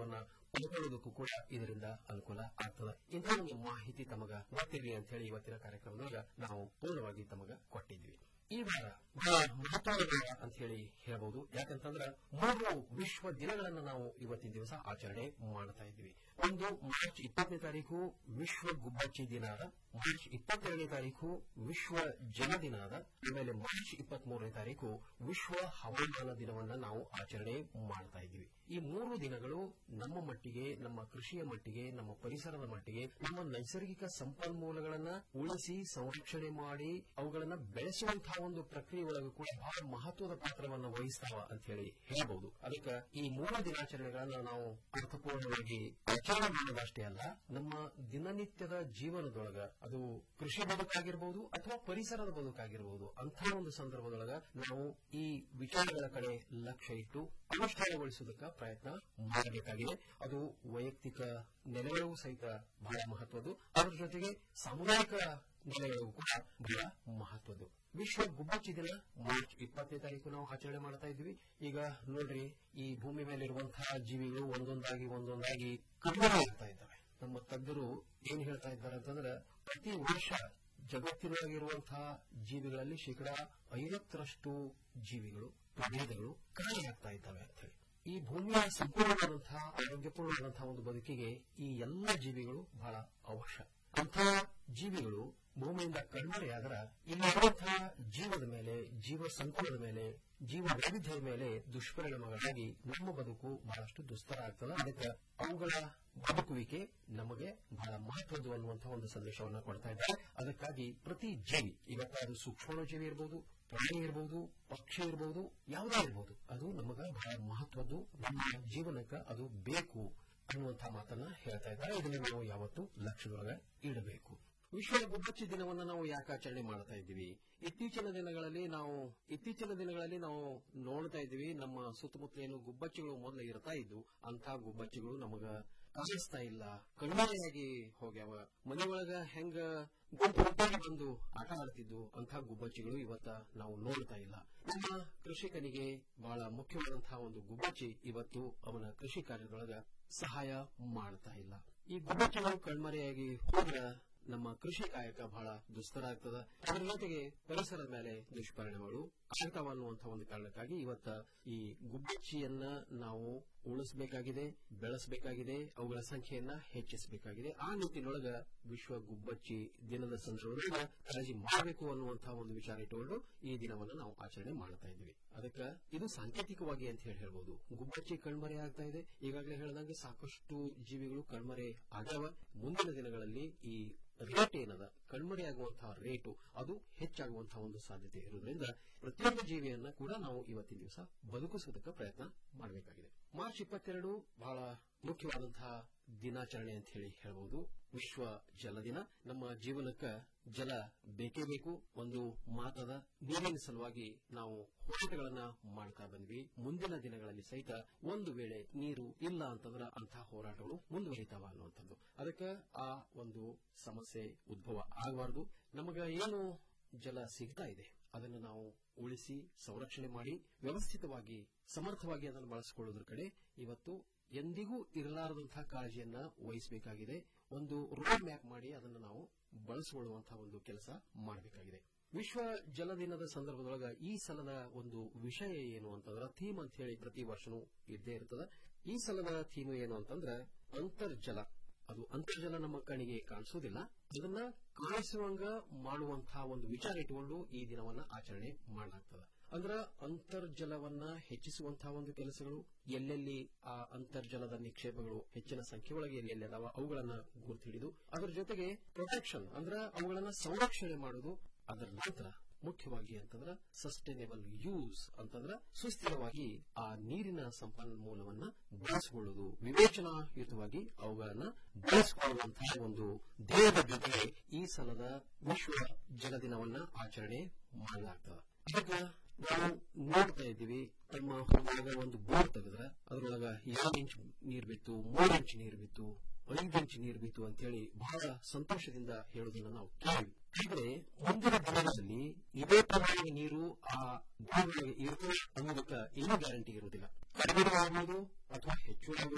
ಕೊಂಡುಕೊಳ್ಳೋದಕ್ಕೂ ಕೂಡ ಇದರಿಂದ ಅನುಕೂಲ ಆಗ್ತದೆ ಇಂಥ ಒಂದು ಮಾಹಿತಿ ತಮಗ ಗೊತ್ತಿರಲಿ ಅಂತ ಹೇಳಿ ಇವತ್ತಿನ ಕಾರ್ಯಕ್ರಮದೊಳಗ ನಾವು ಪೂರ್ಣವಾಗಿ ತಮಗ ಕೊಟ್ಟಿದ್ವಿ ಈ ವಾರ ಬಹಳ ಮಹತ್ವದ ವಾರ ಅಂತ ಹೇಳಿ ಹೇಳಬಹುದು ಯಾಕಂತಂದ್ರ ಮೂರು ವಿಶ್ವ ದಿನಗಳನ್ನ ನಾವು ಇವತ್ತಿನ ದಿವಸ ಆಚರಣೆ ಮಾಡ್ತಾ ಇದ್ವಿ ಒಂದು ಮಾರ್ಚ್ ಇಪ್ಪತ್ತನೇ ತಾರೀಕು ವಿಶ್ವ ಗುಬ್ಬಚ್ಚಿ ದಿನ ಅದ ಮಾರ್ಚ್ ಇಪ್ಪತ್ತೆರಡನೇ ತಾರೀಕು ವಿಶ್ವ ಜಲ ದಿನ ಅದ ಆಮೇಲೆ ಮಾರ್ಚ್ ಇಪ್ಪತ್ತ್ ಮೂರನೇ ತಾರೀಕು ವಿಶ್ವ ಹವಾಮಾನ ದಿನವನ್ನ ನಾವು ಆಚರಣೆ ಮಾಡ್ತಾ ಇದ್ವಿ ಈ ಮೂರು ದಿನಗಳು ನಮ್ಮ ಮಟ್ಟಿಗೆ ನಮ್ಮ ಕೃಷಿಯ ಮಟ್ಟಿಗೆ ನಮ್ಮ ಪರಿಸರದ ಮಟ್ಟಿಗೆ ನಮ್ಮ ನೈಸರ್ಗಿಕ ಸಂಪನ್ಮೂಲಗಳನ್ನ ಉಳಿಸಿ ಸಂರಕ್ಷಣೆ ಮಾಡಿ ಅವುಗಳನ್ನ ಬೆಳೆಸುವಂತಹ ಒಂದು ಪ್ರಕ್ರಿಯೆ ಒಳಗೂ ಕೂಡ ಬಹಳ ಮಹತ್ವದ ಪಾತ್ರವನ್ನು ವಹಿಸ್ತಾವ ಅಂತ ಹೇಳಿ ಹೇಳಬಹುದು ಅದಕ್ಕೆ ಈ ಮೂರು ದಿನಾಚರಣೆಗಳನ್ನ ನಾವು ಅರ್ಥಪೂರ್ಣವಾಗಿ ಆಚರಣೆ ಮಾಡೋದಷ್ಟೇ ಅಲ್ಲ ನಮ್ಮ ದಿನನಿತ್ಯದ ಜೀವನದೊಳಗ ಅದು ಕೃಷಿ ಬದುಕಾಗಿರ್ಬೋದು ಅಥವಾ ಪರಿಸರದ ಬದುಕಾಗಿರ್ಬೋದು ಅಂಥ ಒಂದು ಸಂದರ್ಭದೊಳಗ ನಾವು ಈ ವಿಚಾರಗಳ ಕಡೆ ಲಕ್ಷ್ಯ ಇಟ್ಟು ಅನುಷ್ಠಾನಗೊಳಿಸುವುದಕ್ಕೆ ಪ್ರಯತ್ನ ಮಾಡಬೇಕಾಗಿದೆ ಅದು ವೈಯಕ್ತಿಕ ನೆಲೆಗಳಿಗೂ ಸಹಿತ ಬಹಳ ಮಹತ್ವದ್ದು ಅದರ ಜೊತೆಗೆ ಸಾಮುದಾಯಿಕ ನೆಲೆಗಳಿಗೂ ಕೂಡ ಬಹಳ ಮಹತ್ವದ್ದು ವಿಶ್ವ ಗುಬ್ಬಚ್ಚಿ ದಿನ ಮಾರ್ಚ್ ಇಪ್ಪತ್ತನೇ ತಾರೀಕು ನಾವು ಆಚರಣೆ ಮಾಡ್ತಾ ಇದ್ವಿ ಈಗ ನೋಡ್ರಿ ಈ ಭೂಮಿ ಮೇಲಿರುವಂತಹ ಜೀವಿಗಳು ಒಂದೊಂದಾಗಿ ಒಂದೊಂದಾಗಿ ಕಡಿಮೆ ಆಗ್ತಾ ಇದ್ದಾವೆ ನಮ್ಮ ತಜ್ಞರು ಏನ್ ಹೇಳ್ತಾ ಇದ್ದಾರೆ ಅಂತಂದ್ರೆ ಪ್ರತಿ ವರ್ಷ ಜಗತ್ತಿನೊಳಗಿರುವಂತಹ ಜೀವಿಗಳಲ್ಲಿ ಶೇಕಡಾ ಐವತ್ತರಷ್ಟು ಜೀವಿಗಳು ಪ್ರಭೇದಗಳು ಕಡಿಮೆಯಾಗ್ತಾ ಇದ್ದಾವೆ ಅಂತ ಹೇಳಿ ಈ ಭೂಮಿಯ ಸಂಪೂರ್ಣವಾದಂತಹ ಆರೋಗ್ಯಪೂರ್ಣವಾದಂತಹ ಒಂದು ಬದುಕಿಗೆ ಈ ಎಲ್ಲ ಜೀವಿಗಳು ಬಹಳ ಅವಶ್ಯ ಅಂತಹ ಜೀವಿಗಳು ಭೂಮಿಯಿಂದ ಕಣ್ಮರೆಯಾದ್ರ ಇಲ್ಲಿರುವಂತಹ ಜೀವದ ಮೇಲೆ ಜೀವ ಸಂಕುಲದ ಮೇಲೆ ಜೀವ ವೈವಿಧ್ಯದ ಮೇಲೆ ದುಷ್ಪರಿಣಾಮಗಳಾಗಿ ನಮ್ಮ ಬದುಕು ಬಹಳಷ್ಟು ದುಸ್ತರ ಆಗ್ತದೆ ಅದಕ್ಕೆ ಅವುಗಳ ಬದುಕುವಿಕೆ ನಮಗೆ ಬಹಳ ಮಹತ್ವದ್ದು ಅನ್ನುವಂತಹ ಒಂದು ಸಂದೇಶವನ್ನು ಕೊಡ್ತಾ ಇದ್ದಾರೆ ಅದಕ್ಕಾಗಿ ಪ್ರತಿ ಜೀವಿ ಇವತ್ತು ಅದು ಸೂಕ್ಷ್ಮ ಜೀವಿ ಇರಬಹುದು ಪ್ರಾಣಿ ಇರಬಹುದು ಪಕ್ಷಿ ಇರಬಹುದು ಯಾವುದೇ ಇರಬಹುದು ಅದು ನಮಗ ಬಹಳ ಮಹತ್ವದ್ದು ನಮ್ಮ ಜೀವನಕ್ಕೆ ಅದು ಬೇಕು ಅನ್ನುವಂತಹ ಮಾತನ್ನ ಹೇಳ್ತಾ ಇದ್ದಾರೆ ಇದನ್ನ ನಾವು ಯಾವತ್ತು ಲಕ್ಷ್ಯದೊಳಗೆ ಇಡಬೇಕು ವಿಶ್ವ ಗುಬ್ಬಚ್ಚಿ ದಿನವನ್ನ ನಾವು ಯಾಕೆ ಆಚರಣೆ ಮಾಡ್ತಾ ಇದ್ದೀವಿ ಇತ್ತೀಚಿನ ದಿನಗಳಲ್ಲಿ ನಾವು ಇತ್ತೀಚಿನ ದಿನಗಳಲ್ಲಿ ನಾವು ನೋಡ್ತಾ ಇದ್ದೀವಿ ನಮ್ಮ ಸುತ್ತಮುತ್ತ ಏನು ಗುಬ್ಬಚ್ಚಿಗಳು ಮೊದಲು ಇರ್ತಾ ಇದ್ವು ಅಂತ ಗುಬ್ಬಚ್ಚಿಗಳು ನಮಗ ಕಾಣಿಸ್ತಾ ಇಲ್ಲ ಕಣ್ಮರೆಯಾಗಿ ಹೋಗ್ಯಾವ ಮನೆಯೊಳಗ ಹೆಂಗ ಗುಂಪು ಗುಂಪಾಗಿ ಬಂದು ಆಟ ಆಡ್ತಿದ್ವು ಅಂತ ಗುಬ್ಬಚ್ಚಿಗಳು ಇವತ್ತ ನಾವು ನೋಡ್ತಾ ಇಲ್ಲ ನಮ್ಮ ಕೃಷಿಕನಿಗೆ ಬಹಳ ಮುಖ್ಯವಾದಂತಹ ಒಂದು ಗುಬ್ಬಚ್ಚಿ ಇವತ್ತು ಅವನ ಕೃಷಿ ಕಾರ್ಯದೊಳಗ ಸಹಾಯ ಮಾಡ್ತಾ ಇಲ್ಲ ಈ ಗುಬ್ಬಚ್ಚಿಗಳು ಕಣ್ಮರೆಯಾಗಿ ಹೋದ್ರ ನಮ್ಮ ಕೃಷಿ ಕಾಯಕ ಬಹಳ ದುಸ್ತರ ಆಗ್ತದ ಅದರ ಜೊತೆಗೆ ಪರಿಸರದ ಮೇಲೆ ದುಷ್ಪರಿಣಾಮಗಳು ಆಗ್ತಾವ ಅನ್ನುವಂತಹ ಒಂದು ಕಾರಣಕ್ಕಾಗಿ ಇವತ್ತ ಈ ಗುಬ್ಬಚ್ಚಿಯನ್ನ ನಾವು ಉಳಿಸಬೇಕಾಗಿದೆ ಬೆಳೆಸಬೇಕಾಗಿದೆ ಅವುಗಳ ಸಂಖ್ಯೆಯನ್ನ ಹೆಚ್ಚಿಸಬೇಕಾಗಿದೆ ಆ ನಿಟ್ಟಿನೊಳಗ ವಿಶ್ವ ಗುಬ್ಬಚ್ಚಿ ದಿನದ ಸಂದರ್ಭದಲ್ಲಿ ಕಾಳಜಿ ಮಾಡಬೇಕು ಅನ್ನುವಂತಹ ಒಂದು ವಿಚಾರ ಇಟ್ಟುಕೊಂಡು ಈ ದಿನವನ್ನು ನಾವು ಆಚರಣೆ ಮಾಡ್ತಾ ಇದ್ವಿ ಅದಕ್ಕೆ ಇದು ಸಾಂಕೇತಿಕವಾಗಿ ಅಂತ ಹೇಳಿ ಹೇಳ್ಬೋದು ಗುಬ್ಬಚ್ಚಿ ಕಣ್ಮರೆ ಆಗ್ತಾ ಇದೆ ಈಗಾಗಲೇ ಹೇಳಿದಂಗೆ ಸಾಕಷ್ಟು ಜೀವಿಗಳು ಕಣ್ಮರೆ ಆಗ್ಯಾವ ಮುಂದಿನ ದಿನಗಳಲ್ಲಿ ಈ ರೇಟ್ ಏನದ ಕಣ್ಮರೆಯಾಗುವಂತಹ ರೇಟು ಅದು ಹೆಚ್ಚಾಗುವಂತಹ ಒಂದು ಸಾಧ್ಯತೆ ಇರುವುದರಿಂದ ಪ್ರತಿಯೊಂದು ಜೀವಿಯನ್ನ ಕೂಡ ನಾವು ಇವತ್ತಿನ ದಿವಸ ಬದುಕಿಸೋದಕ್ಕೆ ಪ್ರಯತ್ನ ಮಾಡಬೇಕಾಗಿದೆ ಮಾರ್ಚ್ ಇಪ್ಪತ್ತೆರಡು ಬಹಳ ಮುಖ್ಯವಾದಂತಹ ದಿನಾಚರಣೆ ಅಂತ ಹೇಳಿ ಹೇಳಬಹುದು ವಿಶ್ವ ಜಲ ದಿನ ನಮ್ಮ ಜೀವನಕ್ಕ ಜಲ ಬೇಕೇ ಬೇಕು ಒಂದು ಮಾತದ ನೀರಿನ ಸಲುವಾಗಿ ನಾವು ಹೋರಾಟಗಳನ್ನ ಮಾಡ್ತಾ ಬಂದ್ವಿ ಮುಂದಿನ ದಿನಗಳಲ್ಲಿ ಸಹಿತ ಒಂದು ವೇಳೆ ನೀರು ಇಲ್ಲ ಅಂತಂದ್ರ ಅಂತಹ ಹೋರಾಟಗಳು ಮುಂದುವರಿತಾವ ಅನ್ನುವಂಥದ್ದು ಅದಕ್ಕೆ ಆ ಒಂದು ಸಮಸ್ಯೆ ಉದ್ಭವ ಆಗಬಾರದು ನಮಗ ಏನು ಜಲ ಸಿಗ್ತಾ ಇದೆ ಅದನ್ನು ನಾವು ಉಳಿಸಿ ಸಂರಕ್ಷಣೆ ಮಾಡಿ ವ್ಯವಸ್ಥಿತವಾಗಿ ಸಮರ್ಥವಾಗಿ ಅದನ್ನು ಬಳಸಿಕೊಳ್ಳೋದ್ರ ಕಡೆ ಇವತ್ತು ಎಂದಿಗೂ ಇರಲಾರದಂತಹ ಕಾಳಜಿಯನ್ನ ವಹಿಸಬೇಕಾಗಿದೆ ಒಂದು ರೋಡ್ ಮ್ಯಾಪ್ ಮಾಡಿ ಅದನ್ನು ನಾವು ಬಳಸಿಕೊಳ್ಳುವಂತಹ ಒಂದು ಕೆಲಸ ಮಾಡಬೇಕಾಗಿದೆ ವಿಶ್ವ ಜಲ ದಿನದ ಸಂದರ್ಭದೊಳಗ ಈ ಸಲದ ಒಂದು ವಿಷಯ ಏನು ಅಂತಂದ್ರ ಥೀಮ್ ಅಂತ ಹೇಳಿ ಪ್ರತಿ ವರ್ಷನೂ ಇದ್ದೇ ಇರ್ತದ ಈ ಸಲದ ಥೀಮ್ ಏನು ಅಂತಂದ್ರ ಅಂತರ್ಜಲ ಅದು ಅಂತರ್ಜಲ ನಮ್ಮ ಕಣ್ಣಿಗೆ ಕಾಣಿಸೋದಿಲ್ಲ ಅದನ್ನ ಕಾಣಿಸುವಂಗ ಮಾಡುವಂತಹ ಒಂದು ವಿಚಾರ ಇಟ್ಟುಕೊಂಡು ಈ ದಿನವನ್ನ ಆಚರಣೆ ಮಾಡಲಾಗ್ತದ ಅಂದ್ರ ಅಂತರ್ಜಲವನ್ನ ಹೆಚ್ಚಿಸುವಂತಹ ಒಂದು ಕೆಲಸಗಳು ಎಲ್ಲೆಲ್ಲಿ ಆ ಅಂತರ್ಜಲದ ನಿಕ್ಷೇಪಗಳು ಹೆಚ್ಚಿನ ಸಂಖ್ಯೆ ಒಳಗೆ ಎಲ್ಲೆಲ್ಲಿ ಅದಾವ ಅವುಗಳನ್ನ ಗುರುತು ಹಿಡಿದು ಅದರ ಜೊತೆಗೆ ಪ್ರೊಟೆಕ್ಷನ್ ಅಂದ್ರ ಅವುಗಳನ್ನ ಸಂರಕ್ಷಣೆ ಮಾಡುವುದು ಅದರ ನಂತರ ಮುಖ್ಯವಾಗಿ ಅಂತಂದ್ರ ಸಸ್ಟೈನೇಬಲ್ ಯೂಸ್ ಅಂತಂದ್ರ ಸುಸ್ಥಿರವಾಗಿ ಆ ನೀರಿನ ಸಂಪನ್ಮೂಲವನ್ನ ಬಳಸಿಕೊಳ್ಳುವುದು ವಿವೇಚನಾಯುತವಾಗಿ ಅವುಗಳನ್ನ ಬಳಸಿಕೊಳ್ಳುವಂತಹ ಒಂದು ಧ್ಯೇಯದ ಜೊತೆಗೆ ಈ ಸಲದ ವಿಶ್ವ ಜಲ ದಿನವನ್ನ ಆಚರಣೆ ಮಾಡಲಾಗ್ತದೆ ಅದಕ್ಕೆ ನಾವು ನೋಡ್ತಾ ಇದ್ದೀವಿ ತಮ್ಮ ಹೊಲದೊಳಗ ಒಂದು ಬೋರ್ ತೆಗೆದ್ರ ಅದರೊಳಗ ಎರಡು ಇಂಚ್ ನೀರ್ ಬಿತ್ತು ಮೂರು ಇಂಚ್ ನೀರ್ ಬಿತ್ತು ಐದು ಇಂಚ್ ನೀರ್ ಬಿತ್ತು ಅಂತೇಳಿ ಬಹಳ ಸಂತೋಷದಿಂದ ಹೇಳೋದನ್ನ ನಾವು ಕೇಳಿ ಆದ್ರೆ ಮುಂದಿನ ದಿನಗಳಲ್ಲಿ ಇದೇ ಪ್ರಮಾಣದ ನೀರು ಆ ಬೋರ್ಗಳಿಗೆ ಇರ್ತದೆ ಅನ್ನೋದಕ್ಕೆ ಏನೂ ಗ್ಯಾರಂಟಿ ಇರುವುದಿಲ್ಲ ಕಡಿಮೆ ಆಗಬಹುದು ಅಥವಾ ಹೆಚ್ಚು ಆಗಬಹುದು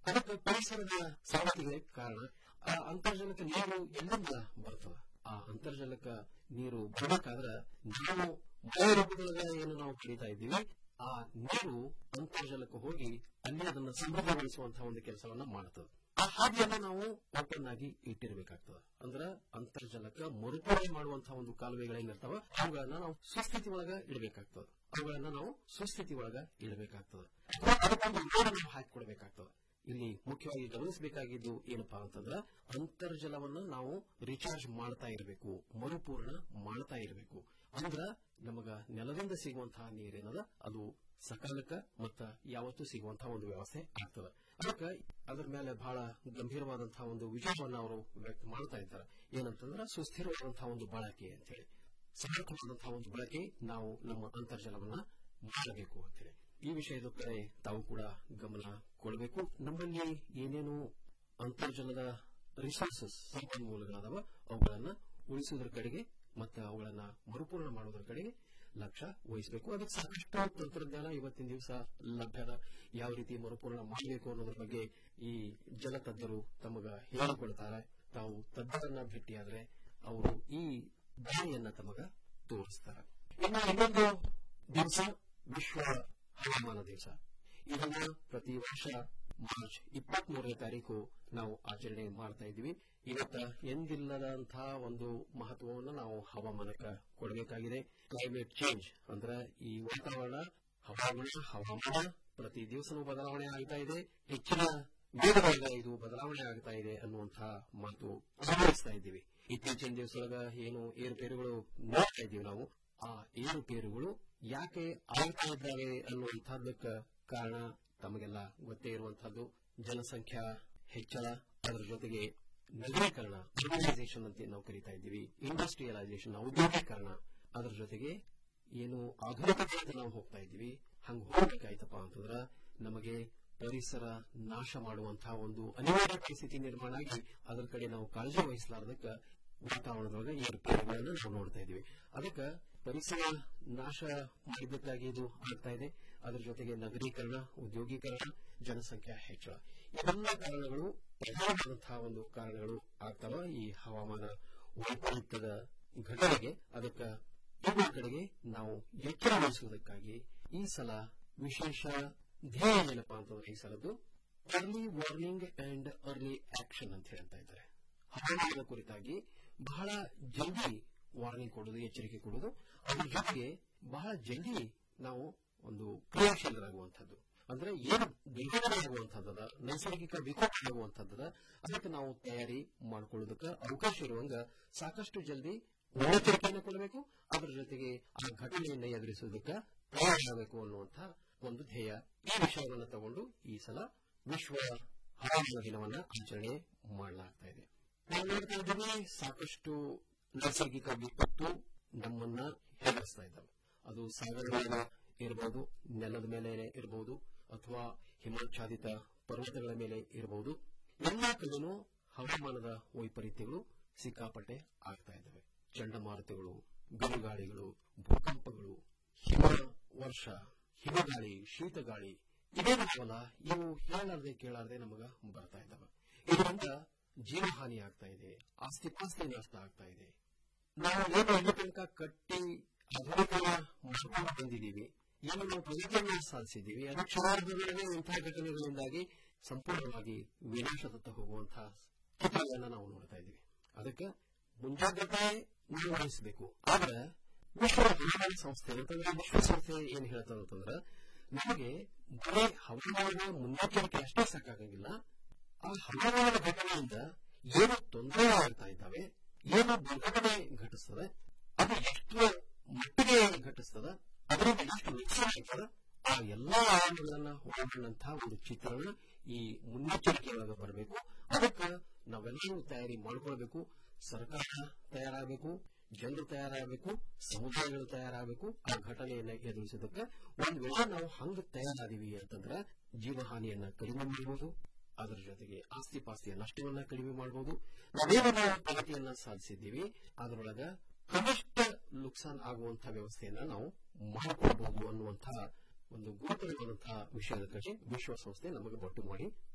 ಅದಕ್ಕೆ ಪರಿಸರದ ಸಂಗತಿಗಳೇ ಕಾರಣ ಆ ಅಂತರ್ಜಲಕ್ಕೆ ನೀರು ಎಲ್ಲಿಂದ ಬರ್ತದ ಆ ಅಂತರ್ಜಲಕ್ಕ ನೀರು ಬರಬೇಕಾದ್ರ ನಾವು ಮಳೆ ರೂಪದೊಳಗ ಏನು ನಾವು ಕುಡಿತಾ ಇದ್ದೀವಿ ಆ ನೀರು ಅಂತರ್ಜಲಕ್ಕೆ ಹೋಗಿ ಅಲ್ಲಿ ಅದನ್ನ ಸಮೃದ್ಧಗೊಳಿಸುವಂತಹ ಒಂದು ಕೆಲಸವನ್ನ ಮಾಡ್ತದೆ ಆ ಹಾದಿಯನ್ನ ನಾವು ಓಪನ್ ಆಗಿ ಇಟ್ಟಿರ್ಬೇಕಾಗ್ತದೆ ಅಂದ್ರ ಅಂತರ್ಜಲಕ್ಕ ಮರುಪೂರಣೆ ಮಾಡುವಂತಹ ಒಂದು ಕಾಲುವೆಗಳೇನಿರ್ತಾವ ಅವುಗಳನ್ನ ನಾವು ಸುಸ್ಥಿತಿ ಒಳಗ ಇಡಬೇಕಾಗ್ತದೆ ಅವುಗಳನ್ನ ನಾವು ಸುಸ್ಥಿತಿ ಒಳಗ ಇಡಬೇಕಾಗ್ತದೆ ಅದಕ್ಕೊಂದು ನೀರನ್ನು ಹಾಕಿಕೊಡ್ಬೇಕಾಗ್ತದೆ ಇಲ್ಲಿ ಮುಖ್ಯವಾಗಿ ಗಮನಿಸಬೇಕಾಗಿದ್ದು ಏನಪ್ಪಾ ಅಂತಂದ್ರ ಅಂತರ್ಜಲವನ್ನ ನಾವು ರಿಚಾರ್ಜ್ ಮಾಡ್ತಾ ಇರಬೇಕು ಮರುಪೂರ್ಣ ಮಾಡ್ತಾ ಇರಬೇಕು ಅಂದ್ರ ನಮಗ ನೆಲದಿಂದ ಸಿಗುವಂತಹ ನೀರೇನದ ಅದು ಸಕಾಲಕ್ಕ ಮತ್ತ ಯಾವತ್ತೂ ಸಿಗುವಂತಹ ಒಂದು ವ್ಯವಸ್ಥೆ ಆಗ್ತದ ಅದಕ್ಕೆ ಅದ್ರ ಮೇಲೆ ಬಹಳ ಗಂಭೀರವಾದಂತಹ ಒಂದು ವಿಚಾರವನ್ನ ಅವರು ವ್ಯಕ್ತ ಮಾಡ್ತಾ ಇದ್ದಾರೆ ಏನಂತಂದ್ರ ಸುಸ್ಥಿರವಾದಂತಹ ಒಂದು ಬಳಕೆ ಅಂತೇಳಿ ಸಮರ್ಥವಾದಂತಹ ಒಂದು ಬಳಕೆ ನಾವು ನಮ್ಮ ಅಂತರ್ಜಲವನ್ನ ಮಾಡಬೇಕು ಅಂತೇಳಿ ಈ ವಿಷಯದ ಕಡೆ ತಾವು ಕೂಡ ಗಮನ ಕೊಡಬೇಕು ನಮ್ಮಲ್ಲಿ ಏನೇನು ಅಂತರ್ಜಲದ ರಿಸೋರ್ಸಸ್ ಸಂಪನ್ಮೂಲಗಳದಾವ ಅವುಗಳನ್ನ ಉಳಿಸುವುದರ ಕಡೆಗೆ ಮತ್ತೆ ಅವುಗಳನ್ನ ಮರುಪೂರ್ಣ ಮಾಡುವುದರ ಕಡೆಗೆ ಲಕ್ಷ್ಯ ವಹಿಸಬೇಕು ಅದಕ್ಕೆ ಸಾಕಷ್ಟು ತಂತ್ರಜ್ಞಾನ ಇವತ್ತಿನ ದಿವಸ ಲಭ್ಯದ ಯಾವ ರೀತಿ ಮರುಪೂರ್ಣ ಮಾಡಬೇಕು ಅನ್ನೋದ್ರ ಬಗ್ಗೆ ಈ ಜಲತಜ್ಞರು ತಮಗ ಹೇಳಿಕೊಡ್ತಾರೆ ತಾವು ತಜ್ಞರನ್ನ ಭೇಟಿಯಾದ್ರೆ ಅವರು ಈ ದಾರಿಯನ್ನ ತಮಗ ತೋರಿಸ್ತಾರೆ ಇನ್ನು ಇನ್ನೊಂದು ದಿವಸ ವಿಶ್ವ ಹವಾಮಾನ ದಿವಸ ಇದನ್ನ ಪ್ರತಿ ವರ್ಷ ಮಾರ್ಚ್ ಇಪ್ಪತ್ತ್ ಮೂರನೇ ತಾರೀಕು ನಾವು ಆಚರಣೆ ಮಾಡ್ತಾ ಇದ್ದೀವಿ ಇವತ್ತ ಎಂದಿಲ್ಲದಂತಹ ಒಂದು ಮಹತ್ವವನ್ನು ನಾವು ಹವಾಮಾನಕ್ಕೆ ಕೊಡಬೇಕಾಗಿದೆ ಕ್ಲೈಮೇಟ್ ಚೇಂಜ್ ಅಂದ್ರೆ ಈ ವಾತಾವರಣ ಹವಾಮಾನ ಹವಾಮಾನ ಪ್ರತಿ ದಿವಸನೂ ಬದಲಾವಣೆ ಆಗ್ತಾ ಇದೆ ಹೆಚ್ಚಿನ ವೇಗದಾಗ ಇದು ಬದಲಾವಣೆ ಆಗ್ತಾ ಇದೆ ಅನ್ನುವಂತಹ ಮಾತು ಗಮನಿಸ್ತಾ ಇದ್ದೀವಿ ಇತ್ತೀಚಿನ ದಿವಸದೊಳಗ ಏನು ಏರುಪೇರುಗಳು ನೋಡ್ತಾ ಇದ್ದೀವಿ ನಾವು ಆ ಏರುಪೇರುಗಳು ಯಾಕೆ ಆಗ್ತಾ ಇದ್ದಾವೆ ಅನ್ನುವಂತಹದ್ದಕ್ಕ ಕಾರಣ ತಮಗೆಲ್ಲ ಗೊತ್ತೇ ಇರುವಂತಹದ್ದು ಜನಸಂಖ್ಯಾ ಹೆಚ್ಚಳ ಅದರ ಜೊತೆಗೆ ನಗರೀಕರಣ ಅರ್ಬನೈಸೇಷನ್ ಅಂತ ನಾವು ಕರಿತಾ ಇದ್ದೀವಿ ಇಂಡಸ್ಟ್ರಿಯಲೈಸೇಷನ್ ಔದ್ಯೋಗೀಕರಣ ಅದರ ಜೊತೆಗೆ ಏನು ಆಧುನಿಕತೆಯಿಂದ ನಾವು ಹೋಗ್ತಾ ಇದ್ದೀವಿ ಹಂಗ ಹೋಗ್ಬೇಕಾಯ್ತಪ್ಪ ಅಂತಂದ್ರ ನಮಗೆ ಪರಿಸರ ನಾಶ ಮಾಡುವಂತಹ ಒಂದು ಅನಿವಾರ್ಯ ಪರಿಸ್ಥಿತಿ ನಿರ್ಮಾಣ ಆಗಿ ಅದರ ಕಡೆ ನಾವು ಕಾಳಜಿ ವಹಿಸಲಾರ್ದಕ್ಕ ವಾತಾವರಣದೊಳಗೆ ಏರುಪೇರುಗಳನ್ನ ನಾವು ನೋಡ್ತಾ ಇದೀವಿ ಅದಕ್ಕೆ ಪರಿಸರ ನಾಶ ಮಾಡಿದ್ದಕ್ಕಾಗಿ ಇದು ಆಗ್ತಾ ಇದೆ ಅದರ ಜೊತೆಗೆ ನಗರೀಕರಣ ಉದ್ಯೋಗೀಕರಣ ಜನಸಂಖ್ಯಾ ಹೆಚ್ಚಳ ಇವೆಲ್ಲ ಕಾರಣಗಳು ಪ್ರಧಾನವಾದಂತಹ ಒಂದು ಕಾರಣಗಳು ಆಗ್ತಾವ ಈ ಹವಾಮಾನ ವೈಪರೀತ್ಯದ ಘಟನೆಗೆ ಅದಕ್ಕೆ ಇವುಗಳ ಕಡೆಗೆ ನಾವು ಎಚ್ಚರ ವಹಿಸುವುದಕ್ಕಾಗಿ ಈ ಸಲ ವಿಶೇಷ ಧ್ಯೇಯ ಏನಪ್ಪಾ ಅಂತಂದ್ರೆ ಈ ಸಲದ್ದು early warning and early action ಅಂತ ಹೇಳ್ತಾ ಇದ್ದಾರೆ ಹವಾಮಾನದ ಕುರಿತಾಗಿ ಬಹಳ ಜಲ್ದಿ ವಾರ್ನಿಂಗ್ ಕೊಡೋದು ಎಚ್ಚರಿಕೆ ಕೊಡೋದು ಅದ್ರ ಜೊತೆಗೆ ಬಹಳ ಜಲ್ದಿ ನಾವು ಒಂದು ಕ್ರಿಯಾಶೀಲರಾಗುವಂಥದ್ದು ಅಂದ್ರೆ ಏನು ದುರ್ಘಟನೆ ಆಗುವಂತಹದ್ದದ ನೈಸರ್ಗಿಕ ವಿಕೋಪ ಆಗುವಂತಹದ್ದದ ಅದಕ್ಕೆ ನಾವು ತಯಾರಿ ಮಾಡ್ಕೊಳ್ಳೋದಕ್ಕೆ ಅವಕಾಶ ಇರುವಂಗ ಸಾಕಷ್ಟು ಜಲ್ದಿ ಮುನ್ನೆಚ್ಚರಿಕೆಯನ್ನು ಕೊಡಬೇಕು ಅದರ ಜೊತೆಗೆ ಆ ಘಟನೆಯನ್ನ ಎದುರಿಸುವುದಕ್ಕೆ ತಯಾರಾಗಬೇಕು ಅನ್ನುವಂಥ ಒಂದು ಧ್ಯೇಯ ಈ ವಿಷಯವನ್ನು ತಗೊಂಡು ಈ ಸಲ ವಿಶ್ವ ಹವಾಮಾನ ದಿನವನ್ನ ಆಚರಣೆ ಮಾಡಲಾಗ್ತಾ ಇದೆ ನಾವು ನೋಡ್ತಾ ಇದ್ದೀವಿ ಸಾಕಷ್ಟು ನೈಸರ್ಗಿಕ ವಿಪತ್ತು ನಮ್ಮನ್ನ ಹೆದರಿಸ್ತಾ ಇದ್ದಾವೆ ಅದು ಸಾಗರಗಳ ಇರಬಹುದು ನೆಲದ ಮೇಲೆ ಇರಬಹುದು ಅಥವಾ ಹಿಮಾಚ್ಛಾದಿತ ಪರ್ವತಗಳ ಮೇಲೆ ಇರಬಹುದು ಎಲ್ಲಾ ಕಡೆನೂ ಹವಾಮಾನದ ವೈಪರೀತ್ಯಗಳು ಸಿಕ್ಕಾಪಟ್ಟೆ ಆಗ್ತಾ ಇದ್ದಾವೆ ಚಂಡಮಾರುತಗಳು ಬಿರುಗಾಳಿಗಳು ಭೂಕಂಪಗಳು ಹಿಮ ವರ್ಷ ಹಿಮಗಾಳಿ ಶೀತಗಾಳಿ ಇದೇನವಲ್ಲ ಇವು ಹೇಳಾರ್ದೆ ಕೇಳಾರ್ದೆ ನಮಗ ಬರ್ತಾ ಇದ್ದಾವೆ ಇದರಿಂದ ಜೀವಹಾನಿ ಆಗ್ತಾ ಇದೆ ಆಸ್ತಿ ಪಾಸ್ತಿ ನಷ್ಟ ಆಗ್ತಾ ಇದೆ ನಾವು ಏನು ಇಲ್ಲಿ ತನಕ ಕಟ್ಟಿ ಆಧುನಿಕನ ಮಾಡ್ಕೊಂಡು ಬಂದಿದ್ದೀವಿ ಏನು ನಾವು ಪ್ರಗತಿಯನ್ನ ಸಾಧಿಸಿದ್ದೀವಿ ಅದು ಕ್ಷಣಾರ್ಧದೊಳಗೆ ಇಂತಹ ಘಟನೆಗಳಿಂದಾಗಿ ಸಂಪೂರ್ಣವಾಗಿ ವಿನಾಶದತ್ತ ಹೋಗುವಂತಹ ಚಿತ್ರಗಳನ್ನ ನಾವು ನೋಡ್ತಾ ಇದ್ದೀವಿ ಅದಕ್ಕೆ ಮುಂಜಾಗ್ರತೆ ನಾವು ವಹಿಸಬೇಕು ಆದ್ರೆ ವಿಶ್ವ ಹವಾಮಾನ ಸಂಸ್ಥೆ ಅಂತಂದ್ರೆ ವಿಶ್ವಸಂಸ್ಥೆ ಏನ್ ಹೇಳ್ತದೆ ಅಂತಂದ್ರೆ ನಮಗೆ ಬರೀ ಹವಾಮಾನದ ಮುನ್ನೆಚ್ಚರಿಕೆ ಅಷ್ಟೇ ಸಾಕಾಗಂಗಿಲ್ಲ ಆ ಹವಾಮಾನದ ಘಟನೆಯಿಂದ ಏನು ತೊಂದರೆ ಆಗ್ತಾ ಇದ್ದಾವೆ ಏನು ದುರ್ಘಟನೆ ಘಟಿಸ್ತದೆ ಅದು ಎಷ್ಟು ಮಟ್ಟಿಗೆ ಘಟಿಸ್ತದ ಅದರಿಂದ ಎಷ್ಟು ನುಕ್ಸಾನ ಆಗ್ತದ ಆ ಎಲ್ಲಾ ಆಯಾಮಗಳನ್ನ ಒಳಗೊಂಡಂತಹ ಒಂದು ಚಿತ್ರಣ ಈ ಮುನ್ನೆಚ್ಚರಿಕೆ ಒಳಗೆ ಬರಬೇಕು ಅದಕ್ಕೆ ನಾವೆಲ್ಲರೂ ತಯಾರಿ ಮಾಡ್ಕೊಳ್ಬೇಕು ಸರ್ಕಾರ ತಯಾರಾಗಬೇಕು ಜನರು ತಯಾರಾಗಬೇಕು ಸಮುದಾಯಗಳು ತಯಾರಾಗಬೇಕು ಆ ಘಟನೆಯನ್ನ ಎದುರಿಸೋದಕ್ಕೆ ಒಂದ್ ವೇಳೆ ನಾವು ಹಂಗ ತಯಾರಾದೀವಿ ಅಂತಂದ್ರೆ ಜೀವಹಾನಿಯನ್ನ ಕಡಿಮೆ ಮಾಡಬಹುದು ಅದರ ಜೊತೆಗೆ ಆಸ್ತಿ ಪಾಸ್ತಿಯ ನಷ್ಟವನ್ನ ಕಡಿಮೆ ಮಾಡಬಹುದು ನಾವೇನು ನಾವು ಪ್ರಗತಿಯನ್ನ ಸಾಧಿಸಿದ್ದೀವಿ ಅದರೊಳಗ ಕನಿಷ್ಠ ನುಕ್ಸಾನ್ ಆಗುವಂತಹ ವ್ಯವಸ್ಥೆಯನ್ನ ನಾವು ಮಾಡಿಕೊಳ್ಬಹುದು ಅನ್ನುವಂತಹ ಒಂದು ಗುರುತರವಾದಂತಹ ವಿಷಯದ ಕಡೆ ವಿಶ್ವಸಂಸ್ಥೆ ನಮಗೆ ಒಟ್ಟು ಮಾಡಿ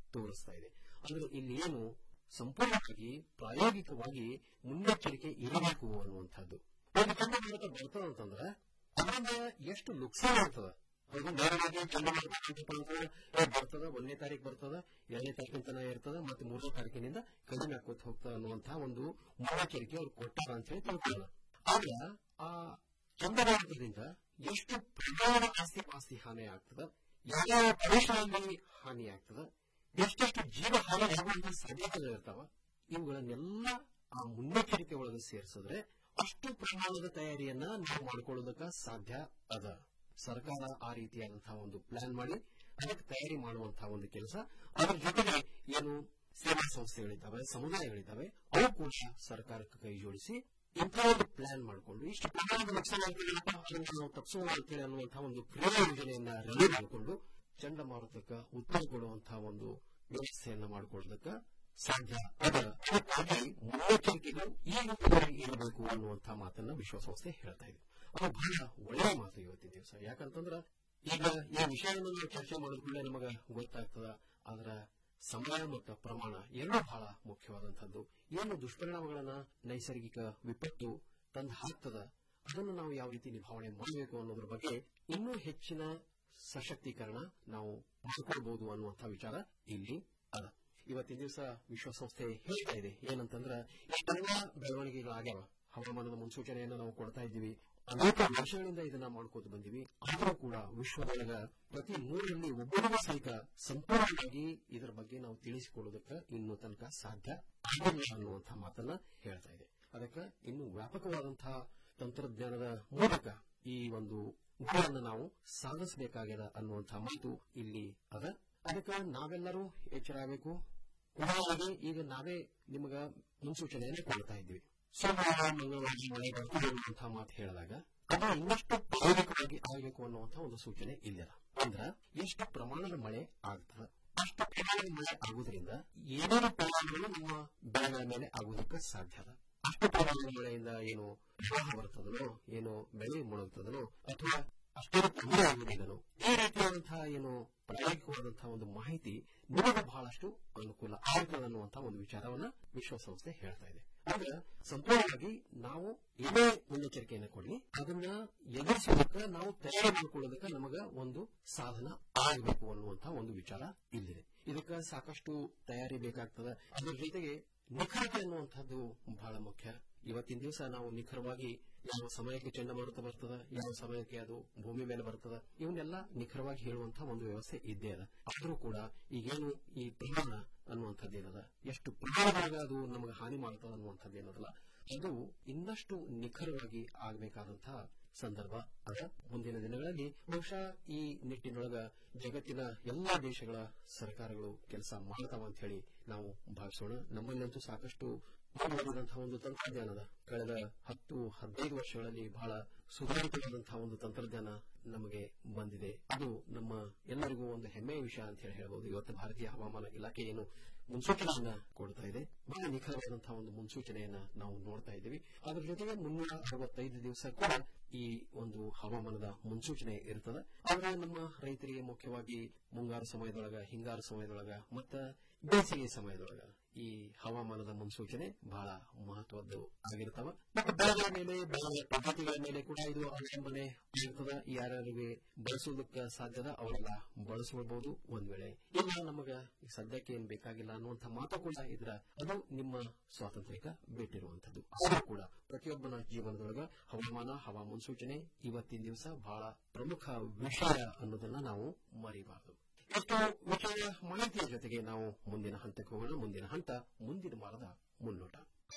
ತೋರಿಸ್ತಾ ಇದೆ ಅಂದ್ರೆ ಇಲ್ಲಿ ಏನು ಸಂಪೂರ್ಣವಾಗಿ ಪ್ರಾಯೋಗಿಕವಾಗಿ ಮುನ್ನೆಚ್ಚರಿಕೆ ಇರಬೇಕು ಅನ್ನುವಂಥದ್ದು ಒಂದು ಚಂಡಮಾರುತ ಬರ್ತದ ಅಂತಂದ್ರೆ ಅದರಿಂದ ಎಷ್ಟು ನುಕ್ಸಾನ ಆಗ್ತದ ಅದು ನೇರವಾಗಿ ಚಂಡಮಾರುತ ಅಂತಪ್ಪ ಅಂತಂದ್ರೆ ಏ, ಬರ್ತದ ಒಂದನೇ ತಾರೀಕು ಬರ್ತದ ಎರಡನೇ ತಾರೀಕಿನ ತನಕ ಇರ್ತದ ಮತ್ತೆ ಮೂರನೇ ತಾರೀಕಿನಿಂದ ಕಡಿಮೆ ಆಕೋತ ಹೋಗ್ತದ ಅನ್ನುವಂತಹ ಒಂದು ಮುನ್ನೆಚ್ಚರಿಕೆ ಅವ್ರು ಕೊಟ್ಟಾರ ಅಂತ ಹೇಳಿ ತಿಳ್ಕೊಳ್ಳೋಣ ಆಗ ಆ ಚಂಡಮಾರುತದಿಂದ ಎಷ್ಟು ಪ್ರಮಾಣದ ಆಸ್ತಿ ಪಾಸ್ತಿ ಹಾನಿ ಆಗ್ತದ ಯಾವ ಪ್ರದೇಶಗಳಲ್ಲಿ ಹಾನಿ ಆಗ್ತದ ಎಷ್ಟೆಷ್ಟು ಜೀವ ಹಾನಿ ಆಗುವಂತಹ ಸಾಧ್ಯತೆಗಳಿರ್ತಾವ ಇವುಗಳನ್ನೆಲ್ಲ ಆ ಮುನ್ನೆಚ್ಚರಿಕೆ ಒಳಗೆ ಸೇರಿಸಿದ್ರೆ ಅಷ್ಟು ಪ್ರಮಾಣದ ತಯಾರಿಯನ್ನ ನಾವು ಮಾಡ್ಕೊಳ್ಳೋದಕ್ಕ ಸಾಧ್ಯ ಅದ ಸರ್ಕಾರ ಆ ರೀತಿಯಾದಂತಹ ಒಂದು ಪ್ಲಾನ್ ಮಾಡಿ ಅದಕ್ಕೆ ತಯಾರಿ ಮಾಡುವಂತಹ ಒಂದು ಕೆಲಸ ಅದರ ಜೊತೆಗೆ ಏನು ಸೇವಾ ಸಂಸ್ಥೆಗಳಿದ್ದಾವೆ ಸಮುದಾಯಗಳಿದ್ದಾವೆ ಅವು ಕೂಡ ಸರ್ಕಾರಕ್ಕೆ ಕೈ ಜೋಡಿಸಿ ಇಂಥ ಒಂದು ಪ್ಲಾನ್ ಮಾಡಿಕೊಂಡು ಇಷ್ಟು ಪ್ರಮಾಣದ ನುಕ್ಸಾನ ಆಗ್ತಿದೆಯಪ್ಪ, ಅದನ್ನ ನಾವು ತಪ್ಪಿಸೋಣ ಅಂತೇಳಿ ಅನ್ನುವಂತಹ ಒಂದು ಕ್ರಿಯಾ ಯೋಜನೆಯನ್ನ ರೆಡಿ ಮಾಡಿಕೊಂಡು ಚಂಡಮಾರುತಕ್ಕೆ ಉತ್ತರ ಕೊಡುವಂತಹ ಒಂದು ವ್ಯವಸ್ಥೆಯನ್ನ ಮಾಡಿಕೊಳ್ಳೋದಕ್ಕೆ ಸಾಧ್ಯ ಅದ ಅದಕ್ಕಾಗಿ ಮುನ್ನೆಚ್ಚರಿಕೆಗಳು ಈ ರೂಪದಲ್ಲಿ ಇರಬೇಕು ಅನ್ನುವಂತಹ ಮಾತನ್ನ ವಿಶ್ವಸಂಸ್ಥೆ ಹೇಳ್ತಾ ಇದೆ ಅದು ಬಹಳ ಒಳ್ಳೆಯ ಮಾತು ಇವತ್ತಿನ ದಿವಸ ಯಾಕಂತಂದ್ರ ಈಗ ಈ ವಿಷಯವನ್ನು ನಾವು ಚರ್ಚೆ ಮಾಡಿದ ಕೂಡಲೇ ನಮಗೆ ಗೊತ್ತಾಗ್ತದ ಅದರ ಸಮಯ ಮತ್ತು ಪ್ರಮಾಣ ಎರಡೂ ಬಹಳ ಮುಖ್ಯವಾದಂತಹದ್ದು ಏನು ದುಷ್ಪರಿಣಾಮಗಳನ್ನ ನೈಸರ್ಗಿಕ ವಿಪತ್ತು ತಂದು ಹಾಕ್ತದ ಅದನ್ನು ನಾವು ಯಾವ ರೀತಿ ನಿಭಾವಣೆ ಮಾಡಬೇಕು ಅನ್ನೋದ್ರ ಬಗ್ಗೆ ಇನ್ನೂ ಹೆಚ್ಚಿನ ಸಶಕ್ತೀಕರಣ ನಾವು ಮಾಡಿಕೊಳ್ಬಹುದು ಅನ್ನುವಂತಹ ವಿಚಾರ ಇಲ್ಲಿ ಅದ ಇವತ್ತಿನ ದಿವಸ ವಿಶ್ವಸಂಸ್ಥೆ ಹೇಳ್ತಾ ಇದೆ ಏನಂತಂದ್ರ ಇಷ್ಟೆಲ್ಲ ಬೆಳವಣಿಗೆಗಳಾಗ್ಯಾವ ಹವಾಮಾನದ ಮುನ್ಸೂಚನೆಯನ್ನು ನಾವು ಕೊಡ್ತಾ ಇದ್ದೀವಿ ಅನೇಕ ವರ್ಷಗಳಿಂದ ಇದನ್ನ ಮಾಡ್ಕೋತ ಬಂದಿವಿ ಆದರೂ ಕೂಡ ವಿಶ್ವದೊಳಗ ಪ್ರತಿ ಮೂರರಲ್ಲಿ ಒಬ್ಬರಿಗೂ ಸಹಿತ ಸಂಪೂರ್ಣವಾಗಿ ಇದರ ಬಗ್ಗೆ ನಾವು ತಿಳಿಸಿಕೊಡೋದಕ್ಕೆ ಇನ್ನೂ ತನಕ ಸಾಧ್ಯ ಆಗಿಲ್ಲ ಅನ್ನುವಂತಹ ಮಾತನ್ನ ಹೇಳ್ತಾ ಇದೆ ಅದಕ್ಕೆ ಇನ್ನು ವ್ಯಾಪಕವಾದಂತಹ ತಂತ್ರಜ್ಞಾನದ ಮೂಲಕ ಈ ಒಂದು ಗುರಿಯನ್ನು ನಾವು ಸಾಧಿಸಬೇಕಾಗ್ಯದ ಅನ್ನುವಂತಹ ಮಾತು ಇಲ್ಲಿ ಅದ ಅದಕ್ಕೆ ನಾವೆಲ್ಲರೂ ಎಚ್ಚರಾಗಬೇಕು ಉದಾಹರಣೆಗೆ ಈಗ ನಾವೇ ನಿಮಗ ಮುನ್ಸೂಚನೆಯನ್ನು ಕೊಡ್ತಾ ಇದ್ವಿ ಸೋಮವಾರ ಮಂಗಳವಾರ ಮಳೆ ಬರ್ತದೆ ಅನ್ನುವಂತಹ ಮಾತು ಹೇಳಿದಾಗ ಅದು ಇನ್ನಷ್ಟು ಪ್ರಾಯೋಗಿಕವಾಗಿ ಆಗಬೇಕು ಅನ್ನುವಂತಹ ಒಂದು ಸೂಚನೆ ಇಲ್ಲಿದೆ ಅಂದ್ರ ಎಷ್ಟು ಪ್ರಮಾಣದ ಮಳೆ ಆಗ್ತದೆ ಅಷ್ಟು ಪ್ರಮಾಣದ ಮಳೆ ಆಗುವುದರಿಂದ ಏನೇನು ಪರಿಣಾಮಗಳು ನಮ್ಮ ಬೆಳೆಗಳ ಮೇಲೆ ಆಗುವುದಕ್ಕೆ ಸಾಧ್ಯ ಅದ ಅಷ್ಟು ಪ್ರಮಾಣದ ಮಳೆಯಿಂದ ಏನು ಪ್ರವಾಹ ಬರ್ತದನೋ ಏನು ಬೆಳೆ ಮುಳುಗ್ತದನೋ ಅಥವಾ ಅಷ್ಟೇ ತೊಂದರೆ ಆಗುವುದಿಲ್ಲನೋ ಈ ರೀತಿಯಾದಂತಹ ಏನು ಪ್ರಾಯೋಗಿಕವಾದಂತಹ ಒಂದು ಮಾಹಿತಿ ನಿಮಗೆ ಬಹಳಷ್ಟು ಅನುಕೂಲ ಆಗ್ತದೆ ಅನ್ನುವಂತಹ ಒಂದು ವಿಚಾರವನ್ನ ವಿಶ್ವಸಂಸ್ಥೆ ಹೇಳ್ತಾ ಇದೆ ಆದ್ರೆ ಸಂಪೂರ್ಣವಾಗಿ ನಾವು ಏನೇ ಮುನ್ನೆಚ್ಚರಿಕೆಯನ್ನು ಕೊಡಲಿ ಅದನ್ನ ಎದುರಿಸೋದಕ್ಕೆ ನಾವು ತಯಾರಿ ಮಾಡಿಕೊಳ್ಳೋದಕ್ಕೆ ನಮಗ ಒಂದು ಸಾಧನ ಆಗಬೇಕು ಅನ್ನುವಂತಹ ಒಂದು ವಿಚಾರ ಇಲ್ಲಿದೆ ಇದಕ್ಕೆ ಸಾಕಷ್ಟು ತಯಾರಿ ಬೇಕಾಗ್ತದೆ ಅದರ ಜೊತೆಗೆ ನಿಖರತೆ ಅನ್ನುವಂಥದ್ದು ಬಹಳ ಮುಖ್ಯ ಇವತ್ತಿನ ದಿವಸ ನಾವು ನಿಖರವಾಗಿ ಯಾವ ಸಮಯಕ್ಕೆ ಚಂಡಮಾರುತ ಬರ್ತದ ಯಾವ ಸಮಯಕ್ಕೆ ಅದು ಭೂಮಿ ಮೇಲೆ ಬರ್ತದ ಇವನ್ನೆಲ್ಲ ನಿಖರವಾಗಿ ಹೇಳುವಂತಹ ಒಂದು ವ್ಯವಸ್ಥೆ ಇದ್ದೇ ಅದ ಆದ್ರೂ ಕೂಡ ಈಗೇನು ಈ ಪ್ರಮಾಣ ಅನ್ನುವಂಥದ್ದೇನದ ಎಷ್ಟು ಪ್ರಮಾಣದಾಗ ಅದು ನಮಗೆ ಹಾನಿ ಮಾಡ್ತದ ಅನ್ನುವಂಥದ್ದೇನದಲ್ಲ ಅದು ಇನ್ನಷ್ಟು ನಿಖರವಾಗಿ ಆಗಬೇಕಾದಂತಹ ಸಂದರ್ಭ ಅದ ಮುಂದಿನ ದಿನಗಳಲ್ಲಿ ಬಹುಶಃ ಈ ನಿಟ್ಟಿನೊಳಗ ಜಗತ್ತಿನ ಎಲ್ಲಾ ದೇಶಗಳ ಸರ್ಕಾರಗಳು ಕೆಲಸ ಮಾಡ್ತಾವ ಅಂತ ಹೇಳಿ ನಾವು ಭಾವಿಸೋಣ ನಮ್ಮಲ್ಲಂತೂ ಸಾಕಷ್ಟು ಮುಂದುವರಿದಂತಹ ಒಂದು ತಂತ್ರಜ್ಞಾನದ ಕಳೆದ ಹತ್ತು ಹದಿನೈದು ವರ್ಷಗಳಲ್ಲಿ ಬಹಳ ಸುಧಾರಿತವಾದಂತಹ ಒಂದು ತಂತ್ರಜ್ಞಾನ ನಮಗೆ ಬಂದಿದೆ ಅದು ನಮ್ಮ ಎಲ್ಲರಿಗೂ ಒಂದು ಹೆಮ್ಮೆಯ ವಿಷಯ ಅಂತ ಹೇಳಿ ಹೇಳಬಹುದು ಇವತ್ತು ಭಾರತೀಯ ಹವಾಮಾನ ಇಲಾಖೆ ಏನು ಮುನ್ಸೂಚನೆಯನ್ನ ಕೊಡ್ತಾ ಇದೆ ಬಹಳ ನಿಖರವಾದಂತಹ ಒಂದು ಮುನ್ಸೂಚನೆಯನ್ನ ನಾವು ನೋಡ್ತಾ ಇದ್ದೀವಿ ಅದರ ಜೊತೆಗೆ ಮುನ್ನೂರ ಅರವತ್ತೈದು ದಿವಸ ಕೂಡ ಈ ಒಂದು ಹವಾಮಾನದ ಮುನ್ಸೂಚನೆ ಇರ್ತದೆ ಆದ್ರೆ ನಮ್ಮ ರೈತರಿಗೆ ಮುಖ್ಯವಾಗಿ ಮುಂಗಾರು ಸಮಯದೊಳಗ ಹಿಂಗಾರು ಸಮಯದೊಳಗ ಮತ್ತ ಬೇಸಿಗೆ ಸಮಯದೊಳಗ ಈ ಹವಾಮಾನದ ಮುನ್ಸೂಚನೆ ಬಹಳ ಮಹತ್ವದ್ದು ಆಗಿರ್ತಾವ ಮತ್ತು ಬೆಳೆಗಳ ಮೇಲೆ ಬೆಳೆಗಳ ಪದ್ಧತಿಗಳ ಮೇಲೆ ಕೂಡ ಇದು ಅವಲಂಬನೆ ಇರ್ತದ ಯಾರ್ಯಾರಿಗೆ ಬಳಸೋದಕ್ಕೆ ಸಾಧ್ಯದ ಅವರೆಲ್ಲ ಬಳಸ್ಕೊಳ್ಬಹುದು ಒಂದ್ ವೇಳೆ ಇಲ್ಲ ನಮಗ ಈ ಸದ್ಯಕ್ಕೆ ಏನ್ ಬೇಕಾಗಿಲ್ಲ ಅನ್ನುವಂಥ ಮಾತು ಕೂಡ ಇದ್ರ ಅದು ನಿಮ್ಮ ಸ್ವಾತಂತ್ರ್ಯಕ್ಕೆ ಬಿಟ್ಟಿರುವಂತದ್ದು ಆದ್ರೂ ಕೂಡ ಪ್ರತಿಯೊಬ್ಬನ ಜೀವನದೊಳಗ ಹವಾಮಾನ ಹವಾ ಮುನ್ಸೂಚನೆ ಇವತ್ತಿನ ದಿವಸ ಬಹಳ ಪ್ರಮುಖ ವಿಷಯ ಅನ್ನೋದನ್ನ ನಾವು ಮರಿಬಾರದು ಇಷ್ಟು ವಿಷಯ ಮಾಹಿತಿಯ ಜೊತೆಗೆ ನಾವು ಮುಂದಿನ ಹಂತಕ್ಕೆ ಹೋಗೋಣ ಮುಂದಿನ ಹಂತ ಮುಂದಿನ ವಾರದ ಮುನ್ನೋಟ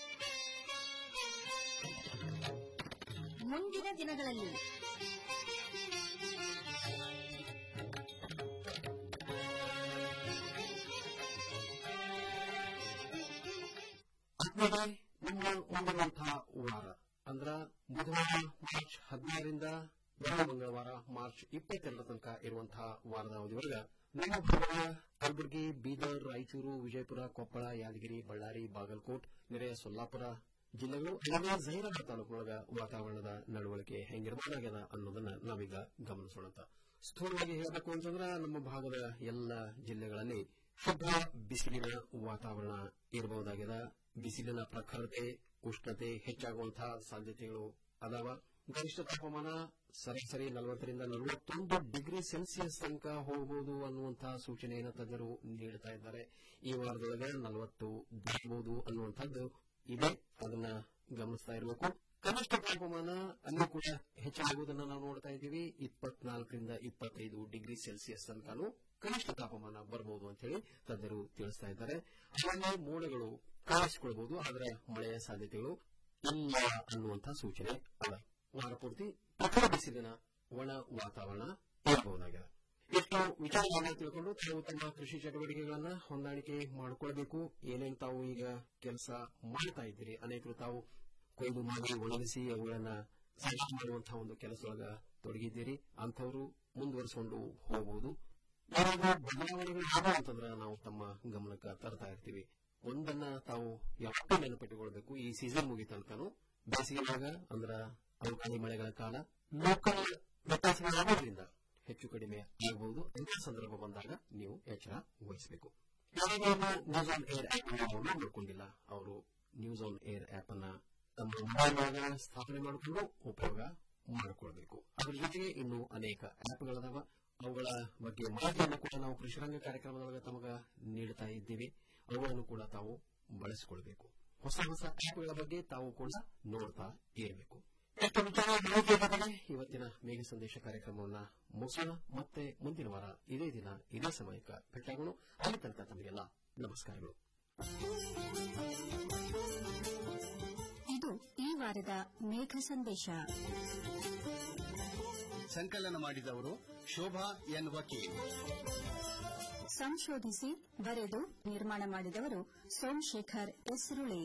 ಮುಂದಿನ ದಿನಗಳಲ್ಲಿ ಆತ್ಮೀಯರೇ, ನಮ್ಮ ಮುಂದಿರುವಂತಹ ವಾರ ಅಂದ್ರ ಬುಧವಾರ ಮಾರ್ಚ್ ಹದಿನಾರರಿಂದ ಬರುವ ಮಂಗಳವಾರ ಮಾರ್ಚ್ ಇಪ್ಪತ್ತೆರಡರ ತನಕ ಇರುವಂತಹ ವಾರದ ಅವಧಿವರೆಗ ನಮ್ಮ ಭಾಗದ ಕಲಬುರಗಿ ಬೀದರ್ ರಾಯಚೂರು ವಿಜಯಪುರ ಕೊಪ್ಪಳ ಯಾದಗಿರಿ ಬಳ್ಳಾರಿ ಬಾಗಲಕೋಟ್ ನೆರೆಯ ಸೊಲ್ಲಾಪುರ ಜಿಲ್ಲೆಗಳು ಅಲ್ಲದೆ ಜಹೀರಾಬಾದ್ ತಾಲೂಕಿನೊಳಗ ವಾತಾವರಣದ ನಡವಳಿಕೆ ಹೆಂಗಿರಬಹುದಾಗ್ಯದ ಅನ್ನೋದನ್ನ ನಾವೀಗ ಗಮನಿಸೋಣ ಸ್ಥೂಲವಾಗಿ ಹೇಳಬೇಕು ಅಂತಂದ್ರ ನಮ್ಮ ಭಾಗದ ಎಲ್ಲ ಜಿಲ್ಲೆಗಳಲ್ಲಿ ಶುಭ್ರ ಬಿಸಿಲಿನ ವಾತಾವರಣ ಇರಬಹುದಾಗಿದೆ ಬಿಸಿಲಿನ ಪ್ರಖರತೆ ಉಷ್ಣತೆ ಹೆಚ್ಚಾಗುವಂತಹ ಸಾಧ್ಯತೆಗಳು ಅದಾವ ಗರಿಷ್ಠ ತಾಪಮಾನ ಸರಾಸರಿ ನಲವತ್ತರಿಂದ ನಲವತ್ತೊಂದು ಡಿಗ್ರಿ ಸೆಲ್ಸಿಯಸ್ ತನಕ ಹೋಗಬಹುದು ಅನ್ನುವಂತಹ ಸೂಚನೆಯನ್ನು ತಜ್ಞರು ನೀಡುತ್ತಾ ಇದ್ದಾರೆ ಈ ವಾರದೊಳಗೆ ನಲವತ್ತು ದಾಟಬಹುದು ಅನ್ನುವಂಥದ್ದು ಇದೆ ಅದನ್ನ ಗಮನಿಸ್ತಾ ಇರಬೇಕು ಕನಿಷ್ಠ ತಾಪಮಾನ ಅಲ್ಲೂ ಕೂಡ ಹೆಚ್ಚಾಗುವುದನ್ನು ನಾವು ನೋಡ್ತಾ ಇದ್ದೀವಿ ಇಪ್ಪತ್ನಾಲ್ಕರಿಂದ ಇಪ್ಪತ್ತೈದು ಡಿಗ್ರಿ ಸೆಲ್ಸಿಯಸ್ ತನಕನೂ ಕನಿಷ್ಠ ತಾಪಮಾನ ಬರಬಹುದು ಅಂತ ಹೇಳಿ ತಜ್ಞರು ತಿಳಿಸ್ತಾ ಇದ್ದಾರೆ ಅಲ್ಲಲ್ಲಿ ಮೋಡಗಳು ಕಾಣಿಸಿಕೊಳ್ಬಹುದು ಆದರೆ ಮಳೆಯ ಸಾಧ್ಯತೆಗಳು ಇಲ್ಲ ಅನ್ನುವಂತಹ ಸೂಚನೆ ಅಲ್ಲ ವಾರ ಪೂರ್ತಿ ಪ್ರಖರ ಬಿಸಿಲಿನ ಒಣ ವಾತಾವರಣ ಇರಬಹುದಾಗಿದೆ ಇಷ್ಟು ವಿಚಾರಗಳನ್ನ ತಿಳ್ಕೊಂಡು ತಾವು ತಮ್ಮ ಕೃಷಿ ಚಟುವಟಿಕೆಗಳನ್ನ ಹೊಂದಾಣಿಕೆ ಮಾಡಿಕೊಳ್ಬೇಕು ಏನೇನು ತಾವು ಈಗ ಕೆಲಸ ಮಾಡ್ತಾ ಇದ್ದೀರಿ ಅನೇಕರು ತಾವು ಕೊಯ್ಲು ಮಾಡಿ ಒಣಗಿಸಿ ಅವುಗಳನ್ನ ಸಾಗಾಟ ಮಾಡುವಂತಹ ಒಂದು ಕೆಲಸದೊಳಗ ತೊಡಗಿದ್ದೀರಿ ಅಂಥವರು ಮುಂದುವರಿಸಿಕೊಂಡು ಹೋಗಬಹುದು ಯಾರಾದ್ರೂ ಬದಲಾವಣೆಗಳು ಇದೆ ಅಂತಂದ್ರೆ ನಾವು ತಮ್ಮ ಗಮನಕ್ಕೆ ತರ್ತಾ ಇರ್ತೀವಿ ಒಂದನ್ನ ತಾವು ಯಾವತ್ತೂ ನೆನಪಿಟ್ಟುಕೊಳ್ಬೇಕು ಈ ಸೀಸನ್ ಮುಗಿತನಕನು ಬೇಸಿಗೆಯಾಗ ಅಂದ್ರ ಅವಕಾಶಿ ಮಳೆಗಳ ಕಾಲ ಲೋಕಲ್ ವ್ಯತ್ಯಾಸಗಳಾಗೋದ್ರಿಂದ ಹೆಚ್ಚು ಕಡಿಮೆ ಆಗಬಹುದು ಅಂತ ಸಂದರ್ಭ ಬಂದಾಗ ನೀವು ಎಚ್ಚರ ವಹಿಸಬೇಕು news on air app download ಮಾಡ್ಕೊಂಡಿಲ್ಲ ಅವರು ನ್ಯೂಸ್ ಆನ್ ಏರ್ ಆಪ್ ಅನ್ನ ತಮ್ಮ ಮೊಬೈಲ್ ಸ್ಥಾಪನೆ ಮಾಡಿಕೊಂಡು ಉಪಯೋಗ ಮಾಡಿಕೊಳ್ಬೇಕು ಅದ್ರ ಜೊತೆಗೆ ಇನ್ನು ಅನೇಕ ಆಪ್ಗಳದಾವ ಅವುಗಳ ಬಗ್ಗೆ ಮಾಹಿತಿಯನ್ನು ಕೂಡ ನಾವು ಕೃಷಿರಂಗ ಕಾರ್ಯಕ್ರಮದೊಳಗೆ ತಮಗ ನೀಡುತ್ತಾ ಇದ್ದೀವಿ ಅವುಗಳನ್ನು ಕೂಡ ತಾವು ಬಳಸಿಕೊಳ್ಬೇಕು ಹೊಸ ಹೊಸ ಆಪ್ಗಳ ಬಗ್ಗೆ ತಾವು ಕೂಡ ನೋಡ್ತಾ ಇರಬೇಕು ಎಷ್ಟು ವಿಚಾರ ಮಾಹಿತಿ ಜೊತೆಗೆ ಇವತ್ತಿನ ಮೇಘ ಸಂದೇಶ ಕಾರ್ಯಕ್ರಮವನ್ನ ಮುಗಿಸೋಣ ಮತ್ತೆ ಮುಂದಿನ ವಾರ ಇದೇ ದಿನ ಇದೇ ಸಮಯಕ್ಕೆ ಭೇಟಿಯಾಗೋಣ ಅಲ್ಲಿ ತನಕ ತಮಗೆಲ್ಲ ನಮಸ್ಕಾರಗಳು ಇದು ಈ ವಾರದ ಮೇಘ ಸಂದೇಶ ಸಂಕಲನ ಮಾಡಿದವರು ಶೋಭಾ ಎನ್ ವಕೀಲ್ ಸಂಶೋಧಿಸಿ ಬರೆದು ನಿರ್ಮಾಣ ಮಾಡಿದವರು ಸೋಮಶೇಖರ್ ಎಸ್ರುಳಿ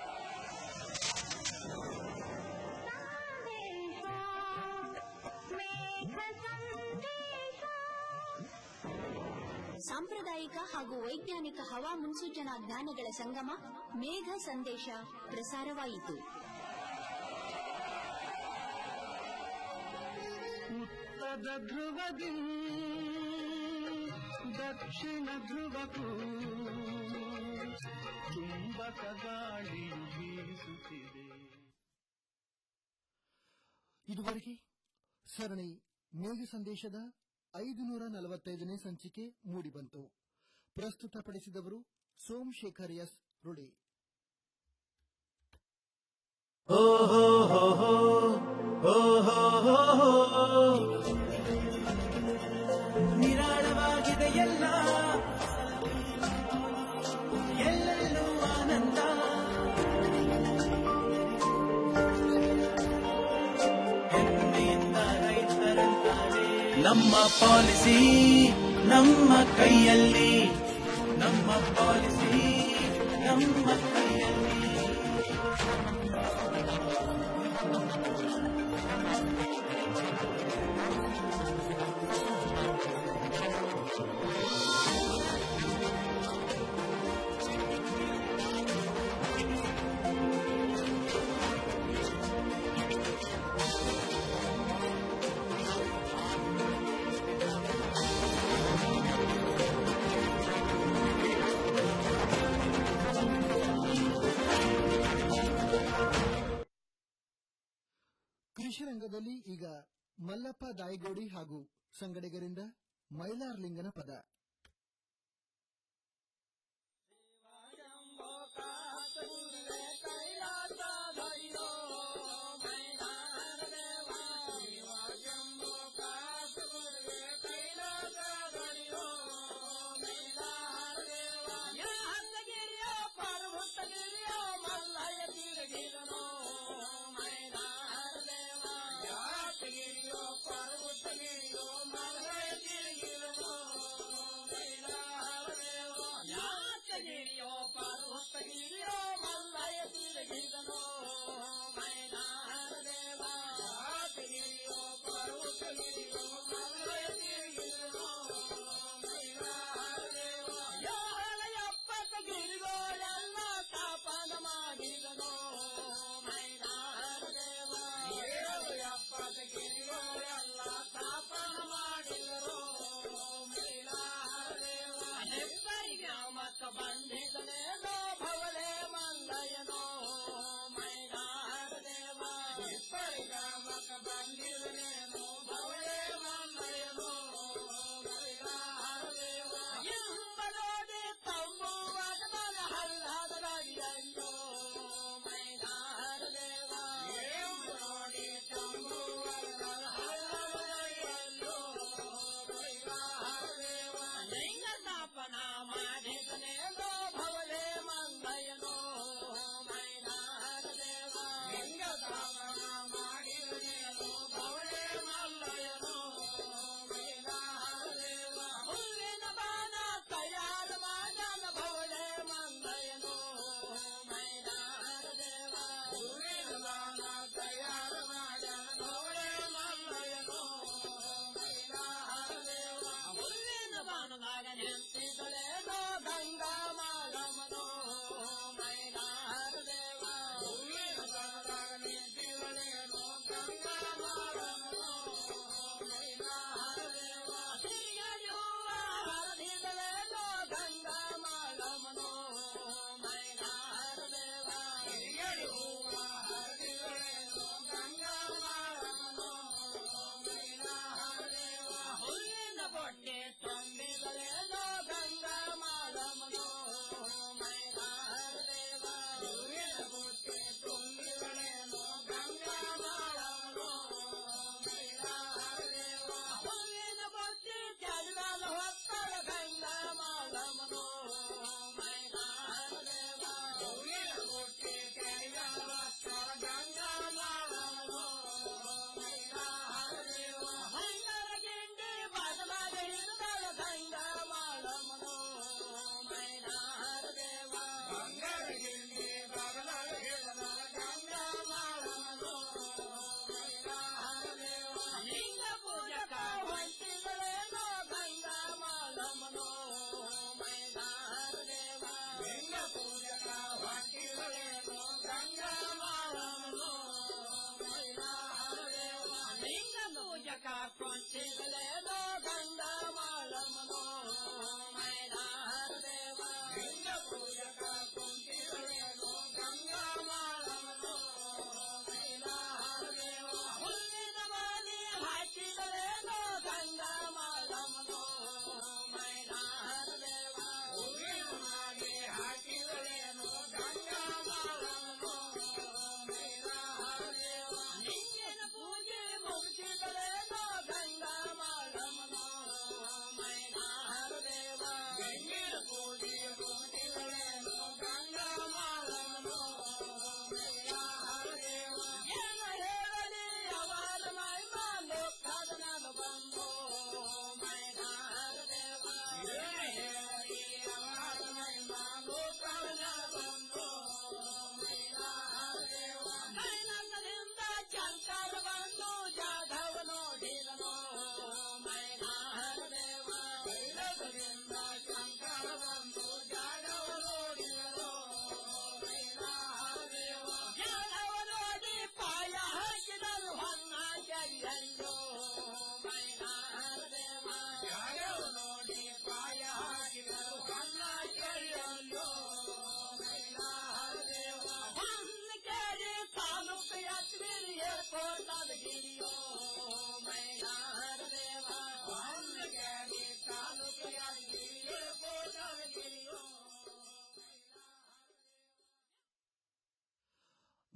ಸಾಂಪ್ರದಾಯಿಕ ಹಾಗೂ ವೈಜ್ಞಾನಿಕ ಹವಾ ಮುನ್ಸೂಚನಾ ಜ್ಞಾನಗಳ ಸಂಗಮ ಮೇಘ ಸಂದೇಶ ಪ್ರಸಾರವಾಯಿತು ಉತ್ತರ ಧ್ರುವದಿ ದಕ್ಷಿಣ ಧ್ರುವಕ್ಕೂ ಚುಂಬಕ ಗಾಳಿಯು ಬೀಸುತ್ತಿದೆ ಇದುವರೆಗೆ ಸರಣಿ ಮೇಘ ಸಂದೇಶದ ಐದುನೂರ ನಲವತ್ತೈದನೇ ಸಂಚಿಕೆ ಮೂಡಿಬಂತು ಪ್ರಸ್ತುತಪಡಿಸಿದವರು ಸೋಮಶೇಖರ್ ಎಸ್ ರುಳಿ ನಿರಾಳವಾಗಿದೆ ಎಲ್ಲ ಎಲ್ಲೆಲ್ಲೂ ಆನಂದ ಹೆಮ್ಮೆಯಿಂದ ರೈತರಂತಾರೆ ನಮ್ಮ ಪಾಲಿಸಿ ನಮ್ಮ ಕೈಯಲ್ಲಿ ನಮ್ಮ ಪಾಲಿಸಿ ನಮ್ಮ ಕೈಯಲ್ಲಿ ಕೃಷಿ ರಂಗದಲ್ಲಿ ಈಗ ಮಲ್ಲಪ್ಪ ದಾಯಗೋಡಿ ಹಾಗೂ ಸಂಗಡಿಗರಿಂದ ಮೈಲಾರ್ಲಿಂಗನ ಪದ ಗಿರಿಯೋ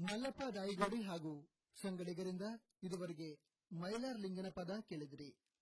ಮಲ್ಲಪ್ಪ ರಾಯಗೋಡಿ ಹಾಗೂ ಸಂಗಡಿಗರಿಂದ ಇದುವರೆಗೆ ಮೈಲಾರ್ ಲಿಂಗನ ಪದ ಕೇಳಿದಿರಿ